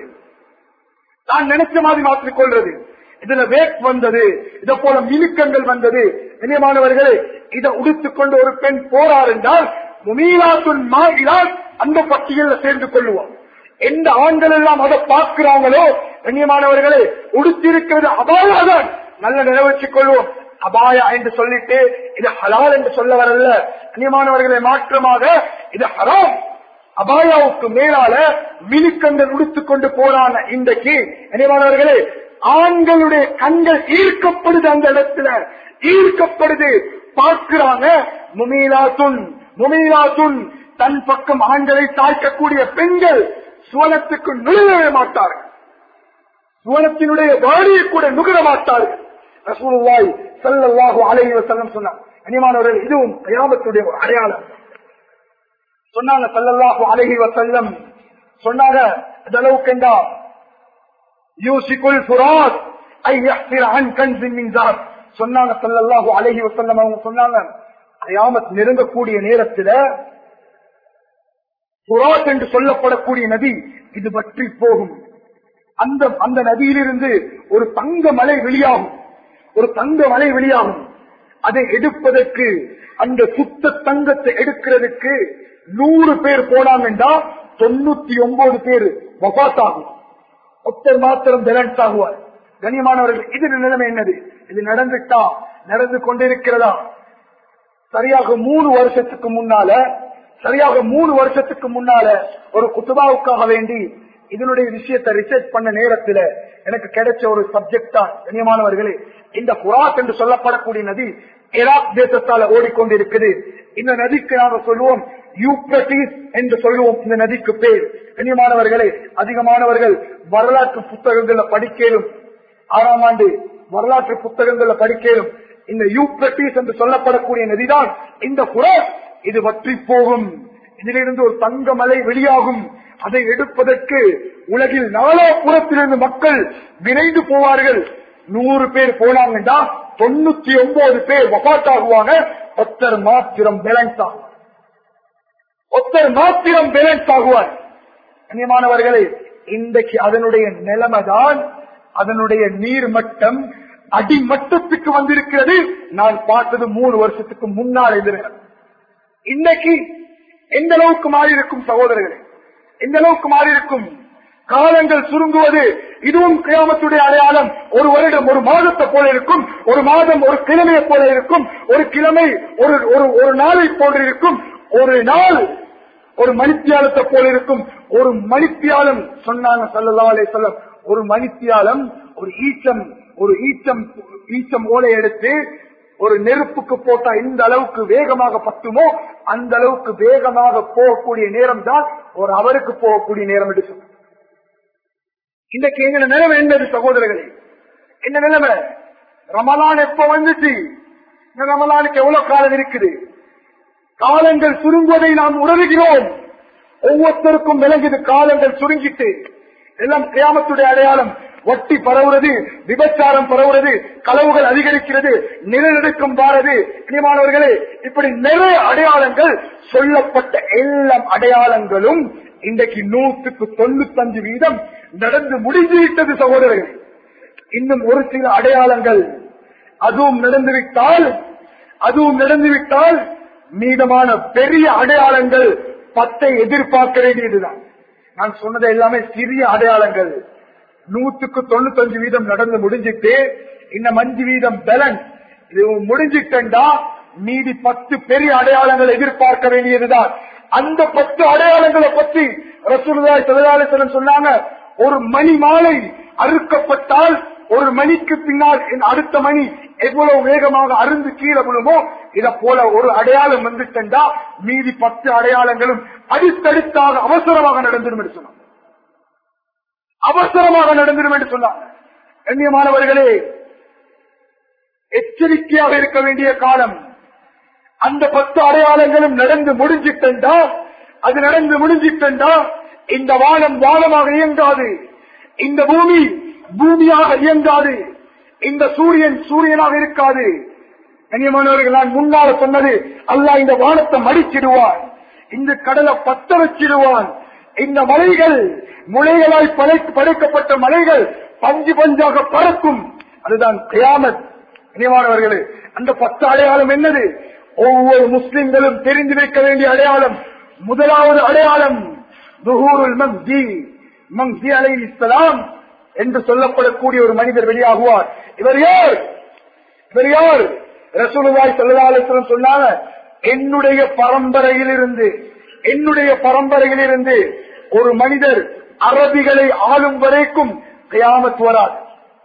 தான் நினைச்ச மாதிரி மாற்றிக்கொள்றது இதுல வேக் வந்தது இத போல மினுக்கங்கள் வந்தது கண்ணியமானவர்களே இதை உடுத்துக்கொண்டு ஒரு பெண் போறார் என்றால் முமீலாத்துன் மாயிலால் அந்த பட்டியலில் சேர்ந்து கொள்ளுவோம் எந்த ஆண்கள் எல்லாம் அதை பார்க்கிறாங்களோ கண்ணியமானவர்களே உடுத்திருக்கிறது அபாயாதான் நல்ல நிறைவேற்றிக் கொள்வோம் அபாயா என்று சொல்லிட்டு இது ஹலால் என்று சொல்ல வரல கண்ணியமானவர்களை மாற்றமாக இது ஹராம் அபாயாவுக்கு மேலால மினுக்கங்கள் உடுத்துக் கொண்டு போறான இன்றைக்கு கண்ணியமானவர்களே ஆண்களுடைய கண்கள் ஈர்க்கப்படுது அந்த இடத்துல ஈர்க்கப்படுது பார்க்கிறாங்க முமீலாத்துன் முமீலாத்துன் தன் பக்கம் ஆண்களை தாழ்க்கக்கூடிய பெண்கள் சுவனத்துக்கு நுழையவே மாட்டார்கள் சுவனத்தினுடைய வாடியை கூட நுகர மாட்டார்கள் ரசூலுல்லாஹி ஸல்லல்லாஹு அலைஹி வஸல்லம் சொன்னார் கனிமானவர்கள் இதுவும் கயாமத்துடைய ஒரு அடையாளம் சொன்னாங்க சல்லல்லாஹு அலைஹி வஸல்லம் சொன்னாங்க அதளவுக்கெண்டா யூசிக்குல் ஃபுராத் ஐ யஹ்சிர அன் கன்ஸின் மின் ஸஹப் சொன்னாங்க சல்லல்லாஹு அலைஹி வஸல்லம் அவங்க சொன்னாங்க கயாமத் நெருங்கக்கூடிய நேரத்துல புராத் என்று சொல்லப்படக்கூடிய நதி இது பற்றி போகும் அந்த அந்த நதியிலிருந்து ஒரு தங்க மலை வெளியாகும் ஒரு தங்க மலை வெளியாகும் அதை எடுப்பதற்கு அந்த சுத்த தங்கத்தை எடுக்கிறதுக்கு நூறு பேர் போனாங்கன்றா தொண்ணூத்தி ஒன்பது பேர் வபாத் ஆகும் ஒருத்தர் மாத்திரம் பேலன்ஸ் ஆகுவார் கண்ணியமானவர்கள் இது நிலைமை என்னது இது நடந்துட்டா நடந்து கொண்டிருக்கிறதா சரியாக மூணு வருஷத்துக்கு முன்னால சரியாக மூணு வருஷத்துக்கு முன்னால ஒரு குத்துபாவுக்காக வேண்டி இதனுடைய விஷயத்தை ரிசர்ச் பண்ண நேரத்துல எனக்கு கிடைச்ச ஒரு சப்ஜெக்ட் தான் கண்ணியமானவர்களே இந்த குராத் என்று சொல்லப்படக்கூடிய நதி ஈராக் தேசத்தால ஓடிக்கொண்டிருக்குது இந்த நதிக்கு நாங்க சொல்லுவோம் யூப்ரட்டிஸ் என்று சொல்லுவோம் இந்த நதிக்கு பேர் கண்ணியமானவர்களே அதிகமானவர்கள் வரலாற்று புத்தகங்கள்ல படிக்கலும் ஆறாம் ஆண்டு வரலாற்று புத்தகங்கள்ல படிக்கலும் இந்த யூப்ரட்டிஸ் என்று சொல்லப்படக்கூடிய நதிதான் இந்த குராத் இது வற்றி போகும் இதிலிருந்து ஒரு தங்க மலை வெளியாகும் அதை எடுப்பதற்கு உலகில் நாலாபுறத்திலிருந்து மக்கள் விரைந்து போவார்கள் நூறு பேர் போனாங்கன்னா தொண்ணூத்தி ஒன்பது பேர் வபாத்தாகுவாங்க ஒத்தர் மாத்திரம் பேலன்ஸ் ஆகுவார் ஒத்தர் மாத்திரம் பேலன்ஸ் ஆகுவார் கண்ணியமானவர்களே இன்றைக்கு அதனுடைய நிலைமைதான் அதனுடைய நீர்மட்டம் அடிமட்டத்துக்கு வந்திருக்கிறது நான் பார்த்தது மூணு வருஷத்துக்கு முன்னால் எதிர்கள் இன்னைக்கு எந்த அளவுக்கு மாறி இருக்கும் சகோதரர்களே எந்த அளவுக்கு மாறி இருக்கும் காலங்கள் சுருங்குவது இதுவும் கிராமத்துடைய அடையாளம் ஒரு வருடம் ஒரு மாதத்தை போல இருக்கும் ஒரு மாதம் ஒரு கிழமையை போல இருக்கும் ஒரு கிழமை ஒரு ஒரு ஒரு நாளை போல இருக்கும் ஒரு நாள் ஒரு மணித்தியாலத்தை போல இருக்கும் ஒரு மணித்தியாலம் சொன்னாங்க சல்லல்லா அலே சொல்லம் ஒரு மணித்தியாலம் ஒரு ஈச்சம் ஒரு ஈச்சம் ஈச்சம் ஓலை எடுத்து ஒரு நெருப்புக்கு போட்டா எந்த அளவுக்கு வேகமாக பத்துமோ அந்த அளவுக்கு வேகமாக போகக்கூடிய நேரம் தான் ஒரு அவருக்கு போகக்கூடிய நேரம் என்று சொல்லும் இன்றைக்கு எங்க நிலைமை என்னது சகோதரர்களே என்ன நிலைமை ரமலான் எப்ப வந்துச்சு இந்த ரமலானுக்கு எவ்வளவு காலம் இருக்குது காலங்கள் சுருங்குவதை நாம் உணர்கிறோம் ஒவ்வொருத்தருக்கும் விளங்குது காலங்கள் சுருங்கிட்டு எல்லாம் கிராமத்துடைய அடையாளம் ஒட்டி பரவுறது விபச்சாரம் பரவுறது களவுகள் அதிகரிக்கிறது நிலநடுக்கம் வாரது இனிமானவர்களே இப்படி நிறைய அடையாளங்கள் சொல்லப்பட்ட எல்லா அடையாளங்களும் இன்றைக்கு நூற்றுக்கு தொண்ணூத்தஞ்சு வீதம் நடந்து முடிந்துவிட்டது சகோதரர்கள் இன்னும் ஒரு சில அடையாளங்கள் அதுவும் நடந்துவிட்டால் அதுவும் நடந்துவிட்டால் மீதமான பெரிய அடையாளங்கள் பத்தை எதிர்பார்க்க வேண்டியதுதான் நான் சொன்னது எல்லாமே சிறிய அடையாளங்கள் நூத்துக்கு தொண்ணூத்தஞ்சு வீதம் நடந்து முடிஞ்சிட்டு இன்னும் அஞ்சு வீதம் பேலன்ஸ் இது முடிஞ்சிட்டா மீதி பத்து பெரிய அடையாளங்கள் எதிர்பார்க்க வேண்டியதுதான் அந்த பத்து அடையாளங்களை பற்றி ரசூலுல்லாய் தொழிலாளர் சொன்னாங்க ஒரு மணி மாலை அறுக்கப்பட்டால் ஒரு மணிக்கு பின்னால் அடுத்த மணி எவ்வளவு வேகமாக அருந்து கீழே விழுமோ இத போல ஒரு அடையாளம் வந்துட்டா மீதி பத்து அடையாளங்களும் அடுத்தடுத்தாக அவசரமாக நடந்துடும் என்று சொன்னாங்க அவசரமாக நடந்துடும் என்று சொன்னாங்க கண்ணியமானவர்களே எச்சரிக்கையாக இருக்க வேண்டிய காலம் அந்த பத்து அடையாளங்களும் நடந்து முடிஞ்சிட்டா அது நடந்து முடிஞ்சிட்டா இந்த வானம் வானமாக இயங்காது இந்த பூமி பூமியாக இயங்காது இந்த சூரியன் சூரியனாக இருக்காது கண்ணியமானவர்கள் நான் முன்னால சொன்னது அல்லாஹ் இந்த வானத்தை மடிச்சிடுவான் இந்த கடலை பத்த வச்சிடுவான் இந்த மலைகள் முளைகளாய் படை- படைக்கப்பட்ட மலைகள் பஞ்சு பஞ்சாக பறக்கும் அதுதான் கியாமத் கண்ணியமானவர்களே அந்த பத்து அடையாளம் என்னது ஒவ்வொரு முஸ்லிம்களும் தெரிந்து வைக்க வேண்டிய அடையாளம் முதலாவது அடையாளம் துஹூருல் மங்தி மங்தி அலை இஸ்லாம் என்று சொல்லப்படக்கூடிய ஒரு மனிதர் வெளியாகுவார் இவர் யார் இவர் யார் ரசூலுல்லாஹி ஸல்லல்லாஹு அலைஹி வஸல்லம் சொன்னாங்க என்னுடைய பரம்பரையிலிருந்து என்னுடைய பரம்பரையிலிருந்து ஒரு மனிதர் அரபிகளை ஆளும் வரைக்கும் கியாமத் வராது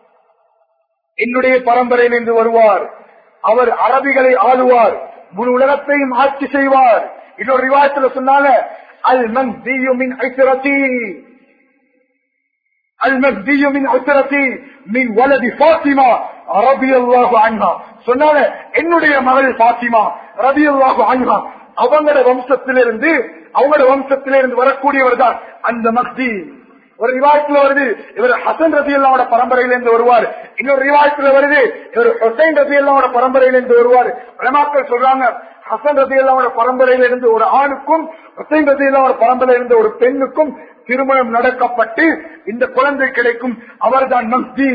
என்னுடைய பரம்பரையிலிருந்து வருவார் அவர் அரபிகளை ஆளுவார் முழு உலகத்தையும் ஆட்சி செய்வார் இன்னொரு விவாதத்தில் சொன்னாங்க அல் மன் மின் ஐசிரத்தி المهدي من عسرتي من ولد فاطمة رضي الله عنها சொன்னால என்னுடைய மகள் பாத்திமா ரபி அல்லாஹு அன்ஹா அவங்களோட வம்சத்திலிருந்து அவங்களோட வம்சத்திலிருந்து வரக்கூடியவர் தான் அந்த மக்தி ஒரு ரிவாயத்துல வருது இவர் ஹசன் ரதி அல்லாவோட பரம்பரையிலிருந்து வருவார் இன்னொரு ரிவாயத்துல வருது இவர் ஹுசைன் ரதி அல்லாவோட பரம்பரையிலிருந்து வருவார் பிரமாக்கள் சொல்றாங்க ஹசன் ரதி அல்லாவோட பரம்பரையிலிருந்து ஒரு ஆணுக்கும் ஹுசைன் ரதி அல்லாவோட பரம்பரையிலிருந்து ஒரு பெண்ணுக்கும் திருமணம் நடக்கப்பட்டு இந்த குழந்தை கிடைக்கும் அவர்தான் மக்தி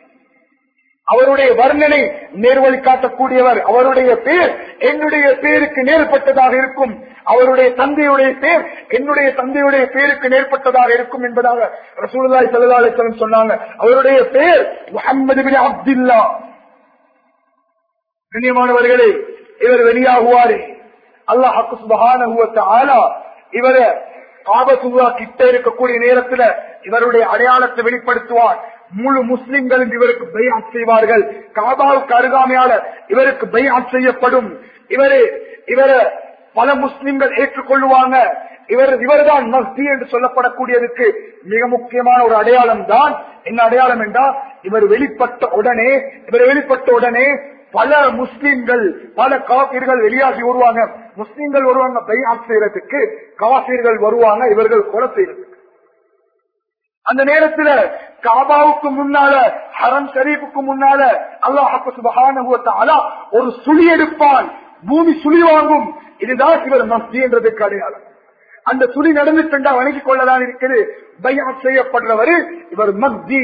அவருடைய வர்ணனை நேர்வழி காட்டக்கூடியவர் அவருடைய பேர் என்னுடைய பேருக்கு நேர்பட்டதாக இருக்கும் அவருடைய தந்தையுடைய பேர் என்னுடைய தந்தையுடைய பேருக்கு நேர்பட்டதாக இருக்கும் என்பதாக ரசூலுல்லாஹி ஸல்லல்லாஹு அலைஹி வஸல்லம் சொன்னாங்க அவருடைய பேர் முஹம்மது பின் அப்துல்லா கண்ணியமானவர்களே இவர் வெளியாகுவாரே அல்லாஹ் சுபஹானஹு வ தஆலா இவரை காபத்துல்லா கிட்ட இருக்கக்கூடிய நேரத்துல இவருடைய அடையாளத்தை வெளிப்படுத்துவார் முழு முஸ்லிம்களும் இவருக்கு பையாத் செய்வார்கள் காபாவுக்கு அருகாமையால இவருக்கு பையாத் செய்யப்படும் இவரு இவரை பல முஸ்லிம்கள் ஏற்றுக்கொள்ளுவாங்க இவர் இவர்தான் மஸ்தி என்று சொல்லப்படக்கூடியதுக்கு மிக முக்கியமான ஒரு அடையாளம் தான் என்ன அடையாளம் என்றால் இவர் வெளிப்பட்ட உடனே இவர் வெளிப்பட்ட உடனே பல முஸ்லிம்கள் பல காப்பீர்கள் வெளியாகி வருவாங்க முஸ்லிம்கள் வருவாங்க பையாத் செய்யறதுக்கு காப்பீர்கள் வருவாங்க இவர்கள் கொலை செய்யறதுக்கு அந்த நேரத்துல காபாவுக்கு முன்னால ஹரம் ஷரீஃபுக்கு முன்னால அல்லாஹு சுபஹானஹு வ தஆலா ஒரு சுழி எடுப்பான் பூமி சுழி வாங்கும் இதுதான் இவர் மஸ்தி என்றதுக்கு அடையாளம் அந்த சுழி நடந்துட்டா வணங்கிக் கொள்ளதான் இருக்குது பையாத் செய்யப்படுறவர் இவர் மக்தி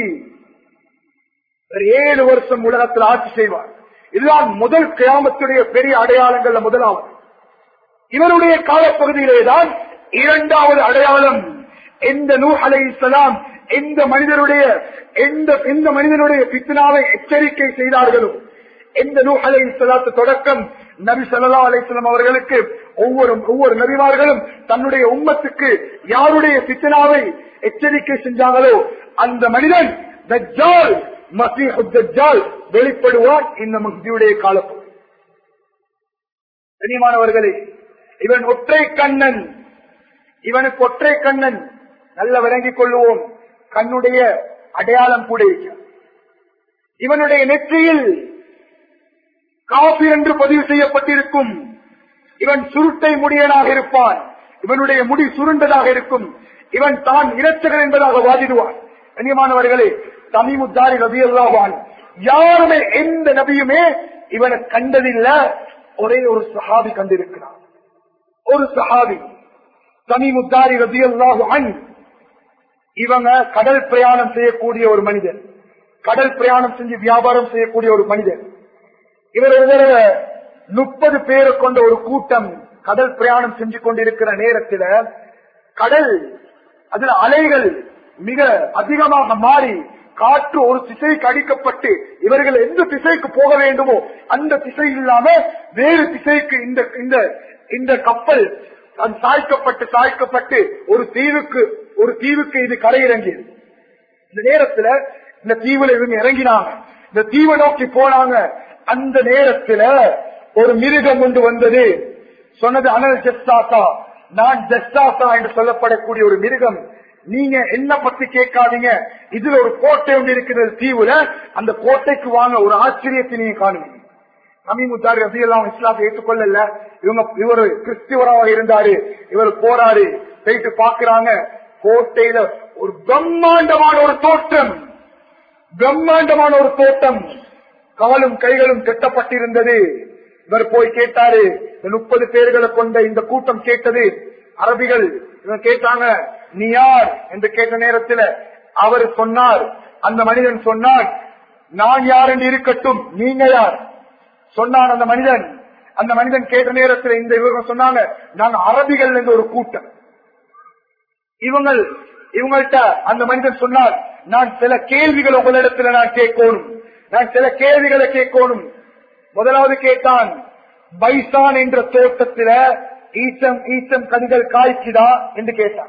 இவர் ஏழு வருஷம் உலகத்தில் ஆட்சி செய்வார் இதுதான் முதல் கிராமத்துடைய பெரிய அடையாளங்கள்ல முதலாவது இவருடைய காலப்பகுதியிலேதான் இரண்டாவது அடையாளம் எந்த நூ அலை இஸ்லாம் எந்த மனிதனுடைய எந்த எந்த மனிதனுடைய பித்னாவை எச்சரிக்கை செய்தார்களோ எந்த நூ அலை இஸ்லாத்து தொடக்கம் நபி சல்லா அலிஸ்லாம் அவர்களுக்கு ஒவ்வொரு ஒவ்வொரு நபிமார்களும் தன்னுடைய உம்மத்துக்கு யாருடைய பித்னாவை எச்சரிக்கை செஞ்சாங்களோ அந்த மனிதன் தஜ்ஜால் மசீஹு தஜ்ஜால் வெளிப்படுவான் இந்த மக்தியுடைய காலப்பகுதி கனிமானவர்களே இவன் ஒற்றை கண்ணன் இவனுக்கு ஒற்றை கண்ணன் நல்ல விளங்கிக் கொள்ளுவோம் கண்ணுடைய அடையாளம் கூட இருக்கிறது. இவனுடைய நெற்றியில் காபி என்று பதிவு செய்யப்பட்டிருக்கும் இவன் சுருட்டை முடியனாக இருப்பான் இவனுடைய முடி சுருண்டதாக இருக்கும் இவன் தான் இரட்சகன் என்பதாக வாதிடுவான் கண்ணியமானவர்களே தமிமுத்தாரி ரவி அல்லாவான் யாருமே எந்த நபியுமே இவனை கண்டதில்ல ஒரே ஒரு சஹாபி கண்டிருக்கிறான் ஒரு சஹாபி தமிமுத்தாரி ரவி அல்லாஹான் இவங்க கடல் பிரயாணம் செய்யக்கூடிய ஒரு மனிதன் கடல் பிரயாணம் செஞ்சு வியாபாரம் செய்யக்கூடிய ஒரு மனிதன் இவர் ஒரு தடவை முப்பது பேரை கொண்ட ஒரு கூட்டம் கடல் பிரயாணம் செஞ்சு கொண்டிருக்கிற நேரத்தில் கடல் அதுல அலைகள் மிக அதிகமாக மாறி காற்று ஒரு திசைக்கு அடிக்கப்பட்டு இவர்கள் எந்த திசைக்கு போக வேண்டுமோ அந்த திசை இல்லாம வேறு திசைக்கு இந்த இந்த இந்த கப்பல் அது சாய்க்கப்பட்டு சாய்க்கப்பட்டு ஒரு தீவுக்கு ஒரு தீவுக்கு இது கரையிறங்கியது இந்த நேரத்துல இந்த தீவுல இவங்க இறங்கினாங்க இந்த தீவை நோக்கி போனாங்க அந்த நேரத்துல ஒரு மிருகம் கொண்டு வந்தது சொன்னது அனல் ஜெஸ்டாசா நான் ஜெஸ்டாசா என்று சொல்லப்படக்கூடிய ஒரு மிருகம் நீங்க என்ன பத்தி கேட்காதீங்க இதுல ஒரு கோட்டை ஒன்று இருக்கிறது தீவுல அந்த கோட்டைக்கு வாங்க ஒரு ஆச்சரியத்தை நீங்க காணுவீங்க சமீமுத்தாரி ரசிகெல்லாம் இஸ்லாத்தை ஏற்றுக்கொள்ளல இவங்க இவர் கிறிஸ்துவராக இருந்தாரு இவர் போறாரு போயிட்டு பாக்குறாங்க கோட்டையில ஒரு பிரம்மாண்டமான ஒரு தோற்றம் பிரம்மாண்டமான ஒரு தோட்டம் காலும் கைகளும் கெட்டப்பட்டிருந்தது இவர் போய் கேட்டாரு இந்த முப்பது பேர்களை கொண்ட இந்த கூட்டம் கேட்டது அரபிகள் இவன் கேட்டாங்க நீ யார் என்று கேட்ட நேரத்தில் அவர் சொன்னார் அந்த மனிதன் சொன்னார் நான் யார் என்று இருக்கட்டும் நீங்க யார் சொன்னான் அந்த மனிதன் அந்த மனிதன் கேட்ட நேரத்தில் இந்த இவங்க சொன்னாங்க நாங்க அரபிகள் என்ற ஒரு கூட்டம் இவங்கள் இவங்கள்ட்ட அந்த மனிதன் சொன்னார் நான் சில கேள்விகள் உங்களிடத்துல நான் கேட்கணும் நான் சில கேள்விகளை கேட்கணும் முதலாவது கேட்டான் பைசான் என்ற தோட்டத்தில ஈச்சம் ஈச்சம் கனிகள் காய்க்குதா என்று கேட்டான்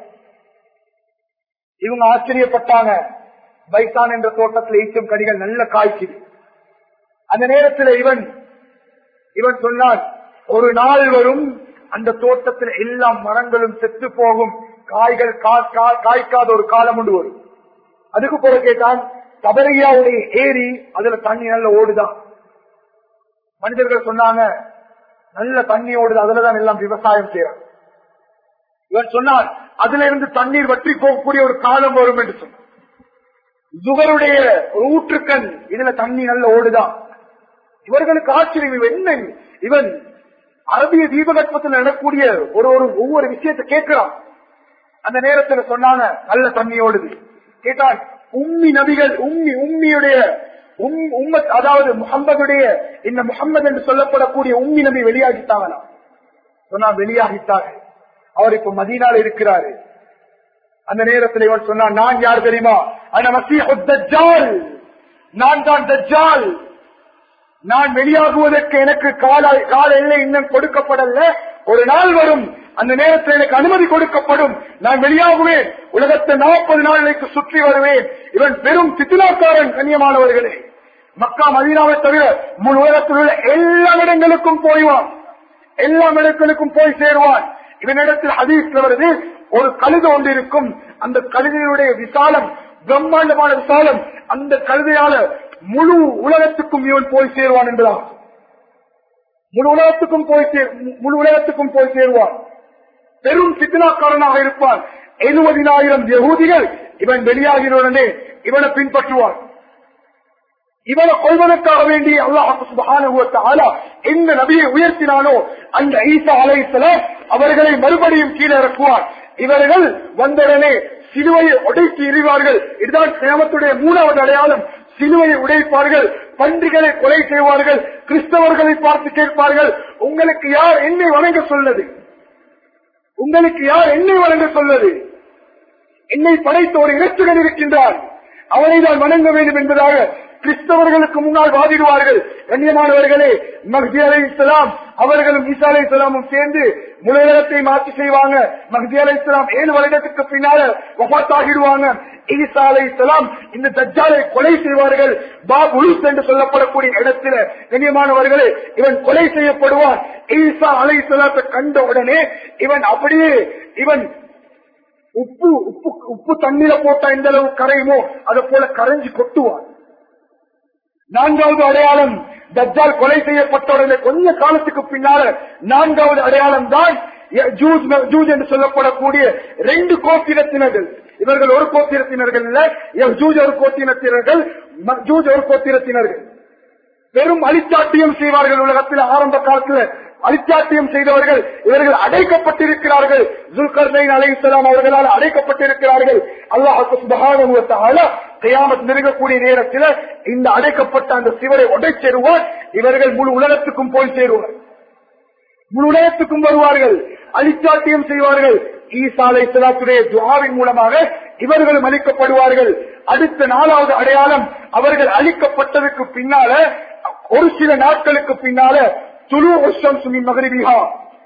இவங்க ஆச்சரியப்பட்டாங்க பைசான் என்ற தோட்டத்தில் ஈச்சம் கனிகள் நல்ல காய்க்குது அந்த நேரத்தில் இவன் இவன் சொன்னான் ஒரு நாள் வரும் அந்த தோட்டத்தில் எல்லா மரங்களும் செத்து போகும் காய்கள் கா- கா- காய்க்காத ஒரு காலம் உண்டு வரும் அதுக்கு போல கேட்டான் தபரியாவுடைய ஏரி அதுல தண்ணி நல்ல ஓடுதான் மனிதர்கள் சொன்னாங்க நல்ல தண்ணி ஓடுது அதுலதான் எல்லாம் விவசாயம் செய்யறாங்க இவன் சொன்னான் அதுல இருந்து தண்ணீர் வற்றி போகக்கூடிய ஒரு காலம் வரும் என்று சொன்னான் ஜுகருடைய ஒரு ஊற்றுக்கண் இதுல தண்ணி நல்ல ஓடுதான் இவர்களுக்கு ஆச்சரியம் இவன் என்ன இவன் அரபிய தீபகற்பத்தில் நடக்கூடிய ஒரு ஒரு ஒவ்வொரு விஷயத்தை கேட்கிறான் அந்த நேரத்துல சொன்னாங்க நல்ல தண்ணி ஓடுது கேட்டான் உம்மி நபிகள் உம்மி உம்மியுடைய உம் உம்மத் அதாவது முகம்மதுடைய இந்த முகம்மது என்று சொல்லப்படக்கூடிய உம்மி நபி வெளியாகிட்டாங்களா சொன்னா வெளியாகிட்டாங்க அவர் இப்ப மதீனால இருக்கிறாரு அந்த நேரத்தில் இவன் சொன்னான் நான் யார் தெரியுமா அந்த மசீஹு தஜ்ஜால் நான் தான் தஜ்ஜால் நான் வெளியாகுவதற்கு எனக்கு கால கால எல்லை இன்னும் கொடுக்கப்படல ஒரு நாள் வரும் அந்த நேரத்தில் எனக்கு அனுமதி கொடுக்கப்படும் நான் வெளியாகுவேன் உலகத்தை நாற்பது நாளைக்கு சுற்றி வருவேன் இவன் பெரும் சித்திலாக்காரன் கண்ணியமானவர்களே மக்கா மதீனாவை தவிர முழு உலகத்தில் உள்ள எல்லா இடங்களுக்கும் போய்வான் எல்லா இடங்களுக்கும் போய் சேருவான் இவனிடத்தில் ஹதீஸ்ல வருது ஒரு கழுதை ஒன்று இருக்கும் அந்த கழுதையுடைய விசாலம் பிரம்மாண்டமான விசாலம் அந்த கழுதையால முழு உலகத்துக்கும் இவன் போய் சேருவான் என்பதா முழு உலகத்துக்கும் போய் சே- முழு உலகத்துக்கும் போய் சேருவான் பெரும் சித்தனாக்காரனாக இருப்பான் எழுபதினாயிரம் யகூதிகள் இவன் வெளியாகினுடனே இவனை பின்பற்றுவான் இவனை கொள்வதற்காக வேண்டி அல்லாஹ் எந்த நபியை உயர்த்தினானோ அந்த ஈசா அலைசலாம் அவர்களை மறுபடியும் கீழே இறக்குவார் இவர்கள் வந்தவுடனே சிலுவையை உடைத்து எறிவார்கள் இதுதான் கிராமத்துடைய மூணாவது அடையாளம் சிலுவையை உடைப்பார்கள் பன்றிகளை கொலை செய்வார்கள் கிறிஸ்தவர்களை பார்த்து கேட்பார்கள் உங்களுக்கு யார் என்னை வணங்க சொன்னது உங்களுக்கு யார் என்னை வணங்க சொன்னது என்னை படைத்த ஒரு இலச்சுடன் இருக்கின்றார் அவனை தான் வணங்க வேண்டும் என்பதாக கிறிஸ்தவர்களுக்கு முன்னால் வாதிடுவார்கள் கண்ணியமானவர்களே மஹ்தி அலை இஸ்லாம் அவர்களும் ஈசா அலை இஸ்லாமும் சேர்ந்து முழுவலகத்தை மாற்றி செய்வாங்க மஹ்தி அலை இஸ்லாம் ஏழு வருடத்துக்கு பின்னால வபாத்தாகிடுவாங்க ஈசா அலை இஸ்லாம் இந்த தஜ்ஜாலை கொலை செய்வார்கள் பாப் உலுஸ் என்று சொல்லப்படக்கூடிய இடத்துல கண்ணியமானவர்களே இவன் கொலை செய்யப்படுவான் ஈசா அலை இஸ்லாத்தை கண்ட உடனே இவன் அப்படியே இவன் உப்பு உப்பு உப்பு தண்ணீர போட்டா எந்த அளவு கரையுமோ அதை போல கரைஞ்சு கொட்டுவான் நான்காவது அடையாளம் தஜ்ஜால் கொலை செய்யப்பட்ட உடனே கொஞ்ச காலத்துக்கு பின்னால நான்காவது அடையாளம் தான் யஜூஜ் மஜூஜ் என்று சொல்லப்படக்கூடிய ரெண்டு கோத்திரத்தினர்கள் இவர்கள் ஒரு கோத்திரத்தினர்கள் இல்ல யஜூஜ் ஒரு கோத்திரத்தினர்கள் மஜூஜ் ஒரு கோத்திரத்தினர்கள் பெரும் அழிச்சாட்டியம் செய்வார்கள் உலகத்தில் ஆரம்ப காலத்தில் அழிச்சாட்டியம் செய்தவர்கள் இவர்கள் அடைக்கப்பட்டிருக்கிறார்கள் ஜுல்கர்னைன் அலைசலாம் அவர்களால் அடைக்கப்பட்டிருக்கிறார்கள் அல்லாஹ் கையாமத் நெருங்கக்கூடிய நேரத்தில் இந்த அடைக்கப்பட்ட அந்த சிவரை உடைச்சேருவார் இவர்கள் முழு உலகத்துக்கும் போய் சேருவார் முழு உலகத்துக்கும் வருவார்கள் அழிச்சாட்டியம் செய்வார்கள் ஈசா அலை சலாத்துடைய துவாவின் மூலமாக இவர்களும் அளிக்கப்படுவார்கள் அடுத்த நாலாவது அடையாளம் அவர்கள் அளிக்கப்பட்டதற்கு பின்னால ஒரு சில நாட்களுக்கு பின்னால துளு வருஷம் சுமி மகரிபிஹா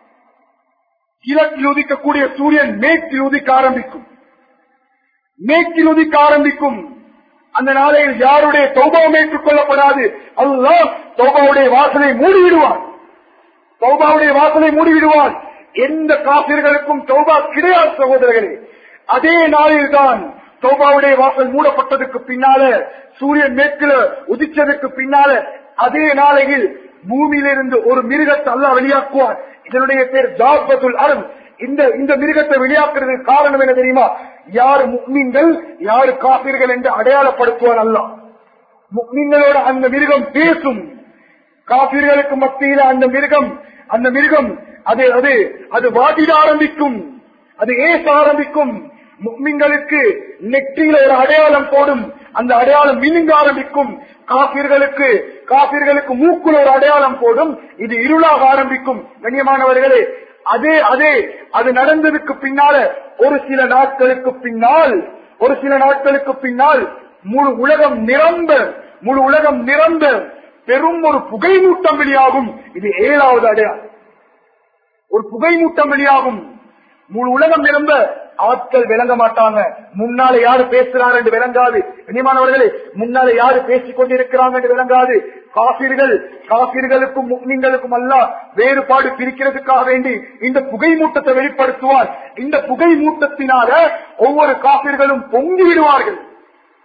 கிழக்கில் உதிக்கக்கூடிய சூரியன் மேற்கில் உதிக்க ஆரம்பிக்கும் மேற்கில் உதிக்க ஆரம்பிக்கும் அந்த நாளையில் யாருடைய தௌபாவும் ஏற்றுக்கொள்ளப்படாது அதுதான் தௌபாவுடைய வாசலை மூடிவிடுவான் தௌபாவுடைய வாசலை மூடிவிடுவான் எந்த காசிர்களுக்கும் தௌபா கிடையாது சகோதரர்களே அதே நாளில் தான் தௌபாவுடைய வாசல் மூடப்பட்டதுக்கு பின்னால சூரியன் மேற்குல உதிச்சதுக்கு பின்னால அதே நாளையில் பூமியிலிருந்து ஒரு மிருகத்தை அல்லா வெளியாக்குவார் இதனுடைய பேர் ஜாபத்துல் அருண் இந்த இந்த மிருகத்தை வெளியாக்குறதுக்கு காரணம் என்ன தெரியுமா யார் முக்மீன்கள் யார் காப்பீர்கள் என்று அடையாளப்படுத்துவார் அல்ல முக்மீன்களோட அந்த மிருகம் பேசும் காப்பீர்களுக்கு மத்தியில அந்த மிருகம் அந்த மிருகம் அது அது அது வாதிட ஆரம்பிக்கும் அது ஏச ஆரம்பிக்கும் முக்மின்களுக்கு நெற்றியில ஒரு அடையாளம் போடும் அந்த அடையாளம் மினுங்க ஆரம்பிக்கும் காப்பீர்களுக்கு காப்பீர்களுக்கு மூக்குல ஒரு அடையாளம் போடும் இது இருளாக ஆரம்பிக்கும் கண்ணியமானவர்களே அதே அதே அது நடந்ததுக்கு பின்னால ஒரு சில நாட்களுக்கு பின்னால் ஒரு சில நாட்களுக்கு பின்னால் முழு உலகம் நிரம்ப முழு உலகம் நிரம்ப பெரும் ஒரு புகை மூட்டம் வெளியாகும் இது ஏழாவது அடையாளம் ஒரு புகை மூட்டம் வெளியாகும் முழு உலகம் நிரம்ப ஆட்கள் விளங்க மாட்டாங்க முன்னால யாரு பேசுறாரு என்று விளங்காது இனிமானவர்களே முன்னால யாரு பேசிக் கொண்டிருக்கிறாங்க என்று விளங்காது காபிர்கள் காபிர்களுக்கும் முக்மீன்களுக்கும் அல்ல வேறுபாடு பிரிக்கிறதுக்காக வேண்டி இந்த புகை மூட்டத்தை வெளிப்படுத்துவார் இந்த புகை மூட்டத்தினால ஒவ்வொரு காபிர்களும் பொங்கி விடுவார்கள்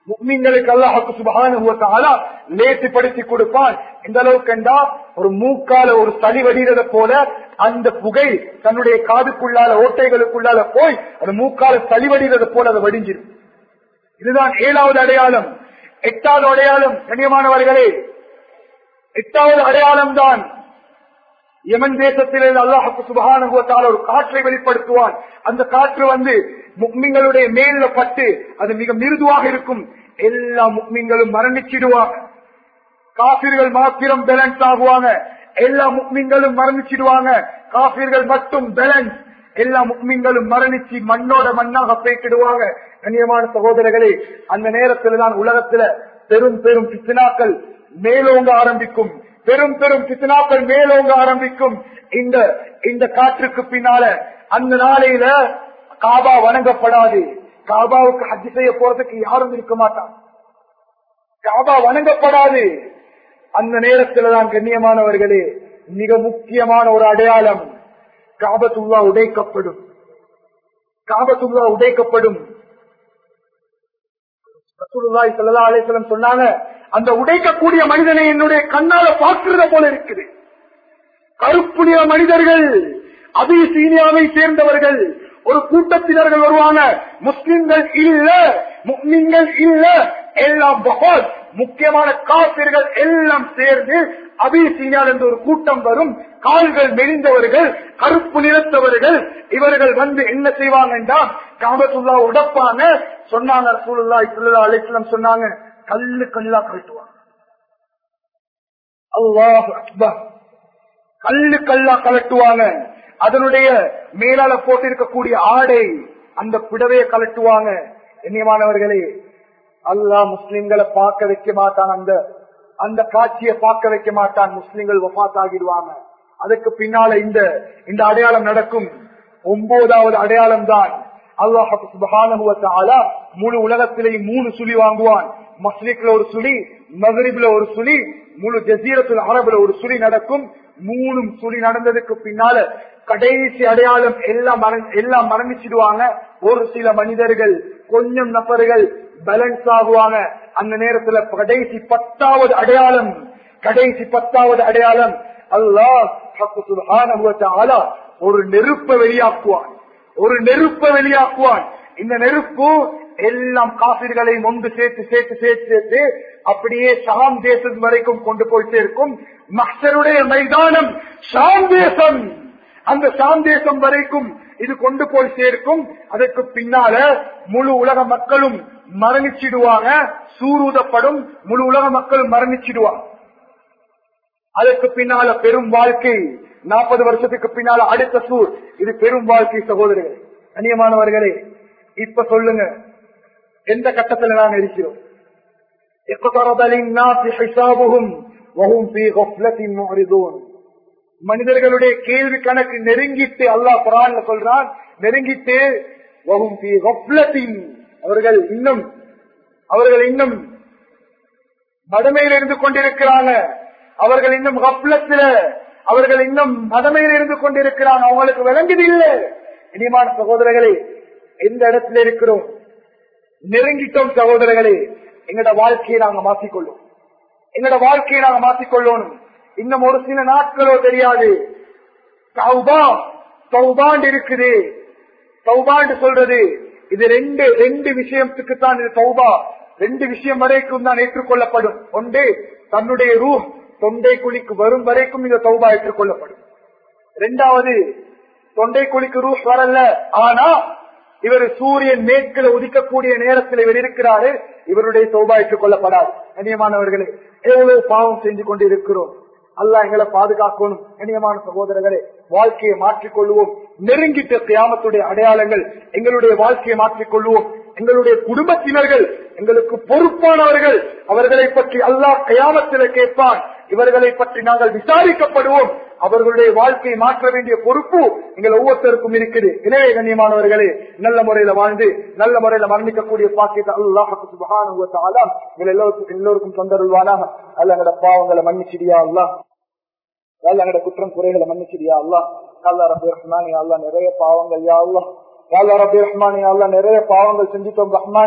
முக்மீன்களுக்கு அல்லாஹுக்கு சுபகான லேசிப்படுத்தி கொடுப்பான் இந்த அளவுக்கு என்றா ஒரு மூக்கால ஒரு சளி வடிகிறத போல அந்த புகை தன்னுடைய காதுக்குள்ளால ஓட்டைகளுக்குள்ளால போய் அந்த மூக்கால சளி வடிகிறத போல அதை வடிஞ்சிடும் இதுதான் ஏழாவது அடையாளம் எட்டாவது அடையாளம் கண்ணியமானவர்களே எட்டாவது அடையாளம் தான் யமன் தேசத்தில் அல்லாஹுக்கு சுபகானுபவத்தால் ஒரு காற்றை வெளிப்படுத்துவான் அந்த காற்று வந்து முக்மிங்களுடைய மேல பட்டு அது மிக மிருதுவாக இருக்கும் எல்லா முக்மிங்களும் மரணிச்சிடுவாங்க காபிர்கள் மாத்திரம் பேலன்ஸ் ஆகுவாங்க எல்லா முக்மிங்களும் மரணிச்சிடுவாங்க காபிர்கள் மட்டும் பேலன்ஸ் எல்லா முக்மிங்களும் மரணிச்சு மண்ணோட மண்ணாக பேக்கிடுவாங்க கண்ணியமான சகோதரர்களே அந்த நேரத்தில் தான் உலகத்துல பெரும் பெரும் பிசினாக்கள் மேலோங்க ஆரம்பிக்கும் பெரும் பெரும் பிசினாக்கள் மேலோங்க ஆரம்பிக்கும் இந்த இந்த காற்றுக்கு பின்னால அந்த நாளையில காபா வணங்கப்படாது காபாவுக்கு ஹஜ் செய்ய போறதுக்கு யாரும் இருக்க மாட்டான் காபா வணங்கப்படாது அந்த நேரத்தில் தான் கண்ணியமானவர்களே மிக முக்கியமான ஒரு அடையாளம் காபத்துல்லா உடைக்கப்படும் காபத்துல்லா உடைக்கப்படும் ரசூலுல்லாஹி ஸல்லல்லாஹு அலைஹி வஸல்லம் சொன்னாங்க அந்த உடைக்கக்கூடிய மனிதனை என்னுடைய கண்ணால பார்க்கிறத போல இருக்குது கருப்பு நிற மனிதர்கள் அபிசீனியாவை சேர்ந்தவர்கள் ஒரு கூட்டத்தினர்கள் வருவாங்க முஸ்லிம்கள் இல்ல முஸ்லிம்கள் இல்ல எல்லாம் பகோத் முக்கியமான காப்பிர்கள் எல்லாம் சேர்ந்து அபிசீனியால் என்ற ஒரு கூட்டம் வரும் கால்கள் மெலிந்தவர்கள் கருப்பு நிறத்தவர்கள் இவர்கள் வந்து என்ன செய்வாங்கன்னா காபத்துல்லா உடப்பாங்க சொன்னாங்க ரசூலுல்லா இப்பல்லா அலிஸ்லாம் சொன்னாங்க கல்லு கல்லா கழட்டுவாங்க அல்லாஹ் அக்பர் கல்லு கல்லா கலட்டுவாங்க அதனுடைய மேலால போட்டிருக்கக்கூடிய ஆடை அந்த புடவையை கலட்டுவாங்க கண்ணியமானவர்களே அல்லாஹ் முஸ்லிம்களை பார்க்க வைக்க மாட்டான் அந்த அந்த காட்சியை பார்க்க வைக்க மாட்டான் முஸ்லிம்கள் வபாத் ஆகிடுவாங்க அதுக்கு பின்னால இந்த இந்த அடையாளம் நடக்கும் ஒன்பதாவது அடையாளம் தான் அல்லாஹ் முழு உலகத்திலேயும் மூணு சுழி வாங்குவான் மஸ்லிக்ல ஒரு சுழி மகரிப்ல ஒரு சுழி முழு ஜசீரத்துல அரபுல ஒரு சுழி நடக்கும் மூணும் சுழி நடந்ததுக்கு பின்னால கடைசி அடையாளம் எல்லாம் மரண- எல்லாம் மரணிச்சிடுவாங்க ஒரு சில மனிதர்கள் கொஞ்சம் நபர்கள் பேலன்ஸ் ஆகுவாங்க அந்த நேரத்துல கடைசி பத்தாவது அடையாளம் கடைசி பத்தாவது அடையாளம் அல்லாஹ் ஹக்கு சுப்ஹானஹு வ தஆலா ஒரு நெருப்பை வெளியாக்குவான் ஒரு நெருப்பை வெளியாக்குவான் இந்த நெருப்பு எல்லாம் காபிர்களை ஒன்று சேர்த்து சேர்த்து சேர்த்து சேர்த்து அப்படியே ஷாம் தேசம் வரைக்கும் கொண்டு போய் சேர்க்கும் மக்சருடைய மைதானம் ஷாம் தேசம் அந்த ஷாம் தேசம் வரைக்கும் இது கொண்டு போய் சேர்க்கும் அதற்கு பின்னால முழு உலக மக்களும் மரணிச்சிடுவாங்க சூரூதப்படும் முழு உலக மக்களும் மரணிச்சிடுவாங்க அதற்கு பின்னால பெரும் வாழ்க்கை நாற்பது வருஷத்துக்கு பின்னால அடுத்த சூர் இது பெரும் வாழ்க்கை சகோதரர்களே கண்ணியமானவர்களே இப்ப சொல்லுங்க எந்த கட்டத்துல நாங்க இருக்கிறோம் اقترب للناس حسابهم وهم في غفلة معرضون மனிதர்களுடைய கேள்வி கணக்கு நெருங்கிட்டு அல்லாஹ் குரான்ல சொல்றான் நெருங்கிட்டு வகும் في غفلة அவர்கள் இன்னும் அவர்கள் இன்னும் மடமையில் இருந்து கொண்டிருக்கிறாங்க அவர்கள் இன்னும் கப்லத்துல அவர்கள் இன்னும் மதமையில் இருந்து கொண்டிருக்கிறாங்க அவங்களுக்கு விளங்குது இல்ல இனிமான சகோதரர்களே எந்த இடத்துல இருக்கிறோம் நெருங்கிட்டோம் சகோதரர்களே எங்கட வாழ்க்கையை நாங்க மாற்றிக்கொள்ளும் எங்கட வாழ்க்கையை நாங்க மாற்றிக்கொள்ளணும் இன்னும் ஒரு சில நாட்களோ தெரியாது தௌபா தௌபாண்டு இருக்குது தௌபாண்டு சொல்றது இது ரெண்டு ரெண்டு விஷயத்துக்கு தான் இது தௌபா ரெண்டு விஷயம் வரைக்கும் தான் ஏற்றுக்கொள்ளப்படும் ஒன்று தன்னுடைய ரூ தொண்டை குழிக்கு வரும் வரைக்கும் இந்த தௌபா ஏற்றுக்கொள்ளப்படும் இரண்டாவது தொண்டை குழிக்கு ரூஹ் வரல ஆனா இவர் சூரியன் மேற்கில உதிக்கக்கூடிய நேரத்தில் இவர் இருக்கிறாரு இவருடைய சோபா ஏற்றுக்கொள்ளப்படாது கண்ணியமானவர்களே எவ்வளவு பாவம் செஞ்சு கொண்டு இருக்கிறோம் அல்லாஹ் எங்களை பாதுகாக்கணும் கண்ணியமான சகோதரர்களே வாழ்க்கையை மாற்றிக் கொள்வோம் நெருங்கிட்ட கியாமத்துடைய அடையாளங்கள் எங்களுடைய வாழ்க்கையை மாற்றிக் கொள்வோம் எங்களுடைய குடும்பத்தினர்கள் எங்களுக்கு பொறுப்பானவர்கள் அவர்களை பற்றி அல்லாஹ் கயாமத்தில கேட்பான் இவர்களை பற்றி நாங்கள் விசாரிக்கப்படுவோம் அவர்களுடைய வாழ்க்கையை மாற்ற வேண்டிய பொறுப்பு எங்கள் ஒவ்வொருத்தருக்கும் இருக்குது எனவே கண்ணியமானவர்களே நல்ல முறையில வாழ்ந்து நல்ல முறையில மரணிக்கக்கூடிய பாக்கியத்தை அல்லாஹ் சுபஹானஹு வ தஆலா எங்கள் எல்லோருக்கும் எல்லோருக்கும் தொந்தருள்வானாக அல்ல எங்கட பாவங்களை மன்னிச்சிடியா அல்லாஹ் அல்ல எங்கட குற்றம் குறைகளை மன்னிச்சிடியா அல்லாஹ் அல்லா ரபி ரஹ்மானி அல்லா நிறைய பாவங்கள் யா அல்லாஹ் யாழ்லா ரபி ரஹ்மானி அல்லா நிறைய பாவங்கள் செஞ்சுட்டோம் ரஹ்மானி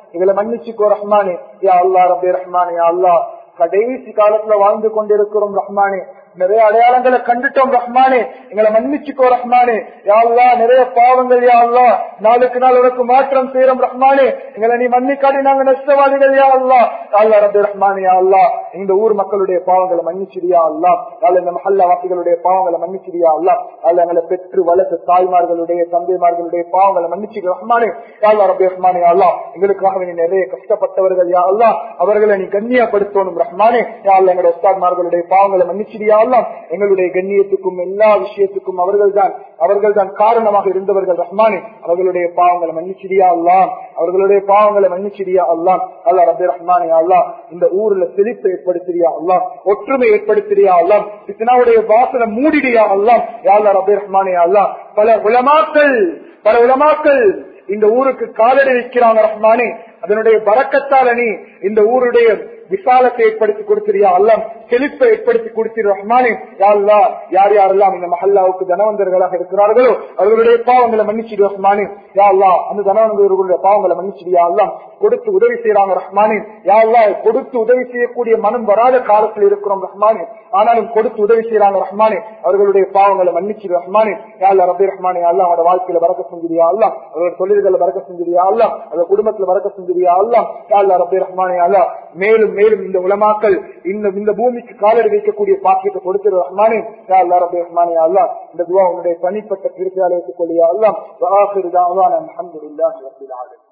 எங்களை மன்னிச்சுக்கோ ரஹ்மானே யா அல்லா ரபே ரஹ்மானே யா அல்லா கடைசி காலத்துல வாழ்ந்து கொண்டிருக்கிறோம் ரஹ்மானே நிறைய அடையாளங்களை கண்டுட்டோம் ரஹ்மானே எங்களை மன்னிச்சுக்கோ ரஹ்மானே யா அல்லா நிறைய பாவங்கள் யா அல்லா நாளுக்கு நாள் உனக்கு மாற்றம் செய்யறோம் ரஹ்மானே எங்களை நீ மன்னிக்காடி நாங்க நஷ்டவாதிகள் யா அல்லா அல்லா ரபே ரஹ்மானே யா அல்லா இந்த ஊர் மக்களுடைய பாவங்களை மன்னிச்சிடியா அல்லா அல்ல இந்த மஹல்லா வாசிகளுடைய பாவங்களை மன்னிச்சிடியா அல்லா அல்ல எங்களை பெற்று வளர்த்த தாய்மார்களுடைய தந்தைமார்களுடைய பாவங்களை மன்னிச்சு ரஹ்மானே யா அல்லா ரபே ரஹ்மானே யா அல்லா எங்களுக்காக நீ நிறைய கஷ்டப்பட்டவர்கள் யா அல்லா அவர்களை நீ கண்ணியப்படுத்தணும் ரஹ்மானே யா அல்லா எங்களுடைய உஸ்தாத்மார்களுடைய பாவங்களை மன்னிச்சிடியா அல்லா எங்களுடைய கண்ணியத்துக்கும் எல்லா விஷயத்துக்கும் அவர்கள் தான் அவர்கள் தான் காரணமாக இருந்தவர்கள் ரஹ்மானே அவர்களுடைய பாவங்களை மன்னிச்சிடியா அல்லா அவர்களுடைய பாவங்களை மன்னிச்சிடியா அல்லா அல்லா ரபே ரஹ்மானே அல்லா இந்த ஊர்ல செழிப்பை ஏற்படுத்தியா அல்லா ஒற்றுமை ஏற்படுத்தியா அல்லா இத்தனாவுடைய வாசலை மூடிடியா அல்லா யாழ்லா ரபே ரஹ்மானே அல்லா பல உலமாக்கள் பல உலமாக்கள் இந்த ஊருக்கு காலடி வைக்கிறாங்க ரஹ்மானே அதனுடைய பறக்கத்தால நீ இந்த ஊருடைய விசாலத்தை ஏற்படுத்தி கொடுத்திரியா அல்லாம் செழிப்பை ஏற்படுத்தி கொடுத்திரு ரஹ்மானே யாழ்லா யார் யாரெல்லாம் இந்த மஹல்லாவுக்கு தனவந்தர்களாக இருக்கிறார்களோ அவர்களுடைய பாவங்களை மன்னிச்சிடு ரஹ்மானே யாழ்லா அந்த தனவந்தர்களுடைய பாவங்களை மன்னிச்சிடியா அல்லாம் கொடுத்து உதவி செய்யறாங்க ரஹ்மானே யாழ்லா கொடுத்து உதவி செய்யக்கூடிய மனம் வராத காலத்தில் இருக்கிறோம் ரஹ்மானே ஆனாலும் கொடுத்து உதவி செய்யறாங்க ரஹ்மானே அவர்களுடைய பாவங்களை மன்னிச்சிடு ரஹ்மானே யாழ்லா ரபி ரஹ்மானே அல்லா அவனோட வாழ்க்கையில வரக்க செஞ்சிரியா அல்லா அவரோட தொழில்களை வரக்க செஞ்சிரியா அல்லா அவரோட குடும்பத்துல வரக்க செஞ்சிரியா அல்லா யாழ்லா ரபி ரஹ்மானே அல்லா மேலும் மேலும் இந்த உலமாக்கள் இந்த இந்த பூமிக்கு காலடி வைக்கக்கூடிய பாக்கியத்தை கொடுத்திரு ரஹ்மானே யா அல்லா ரபி ரஹ்மானே அல்லா இந்த துவா உன்னுடைய தனிப்பட்ட திருப்பியாலயத்துக் கொள்ளியா அல்லா வாஹிரு தாவான அல்ஹம்துலில்லாஹி ரப்பில் ஆலமீன்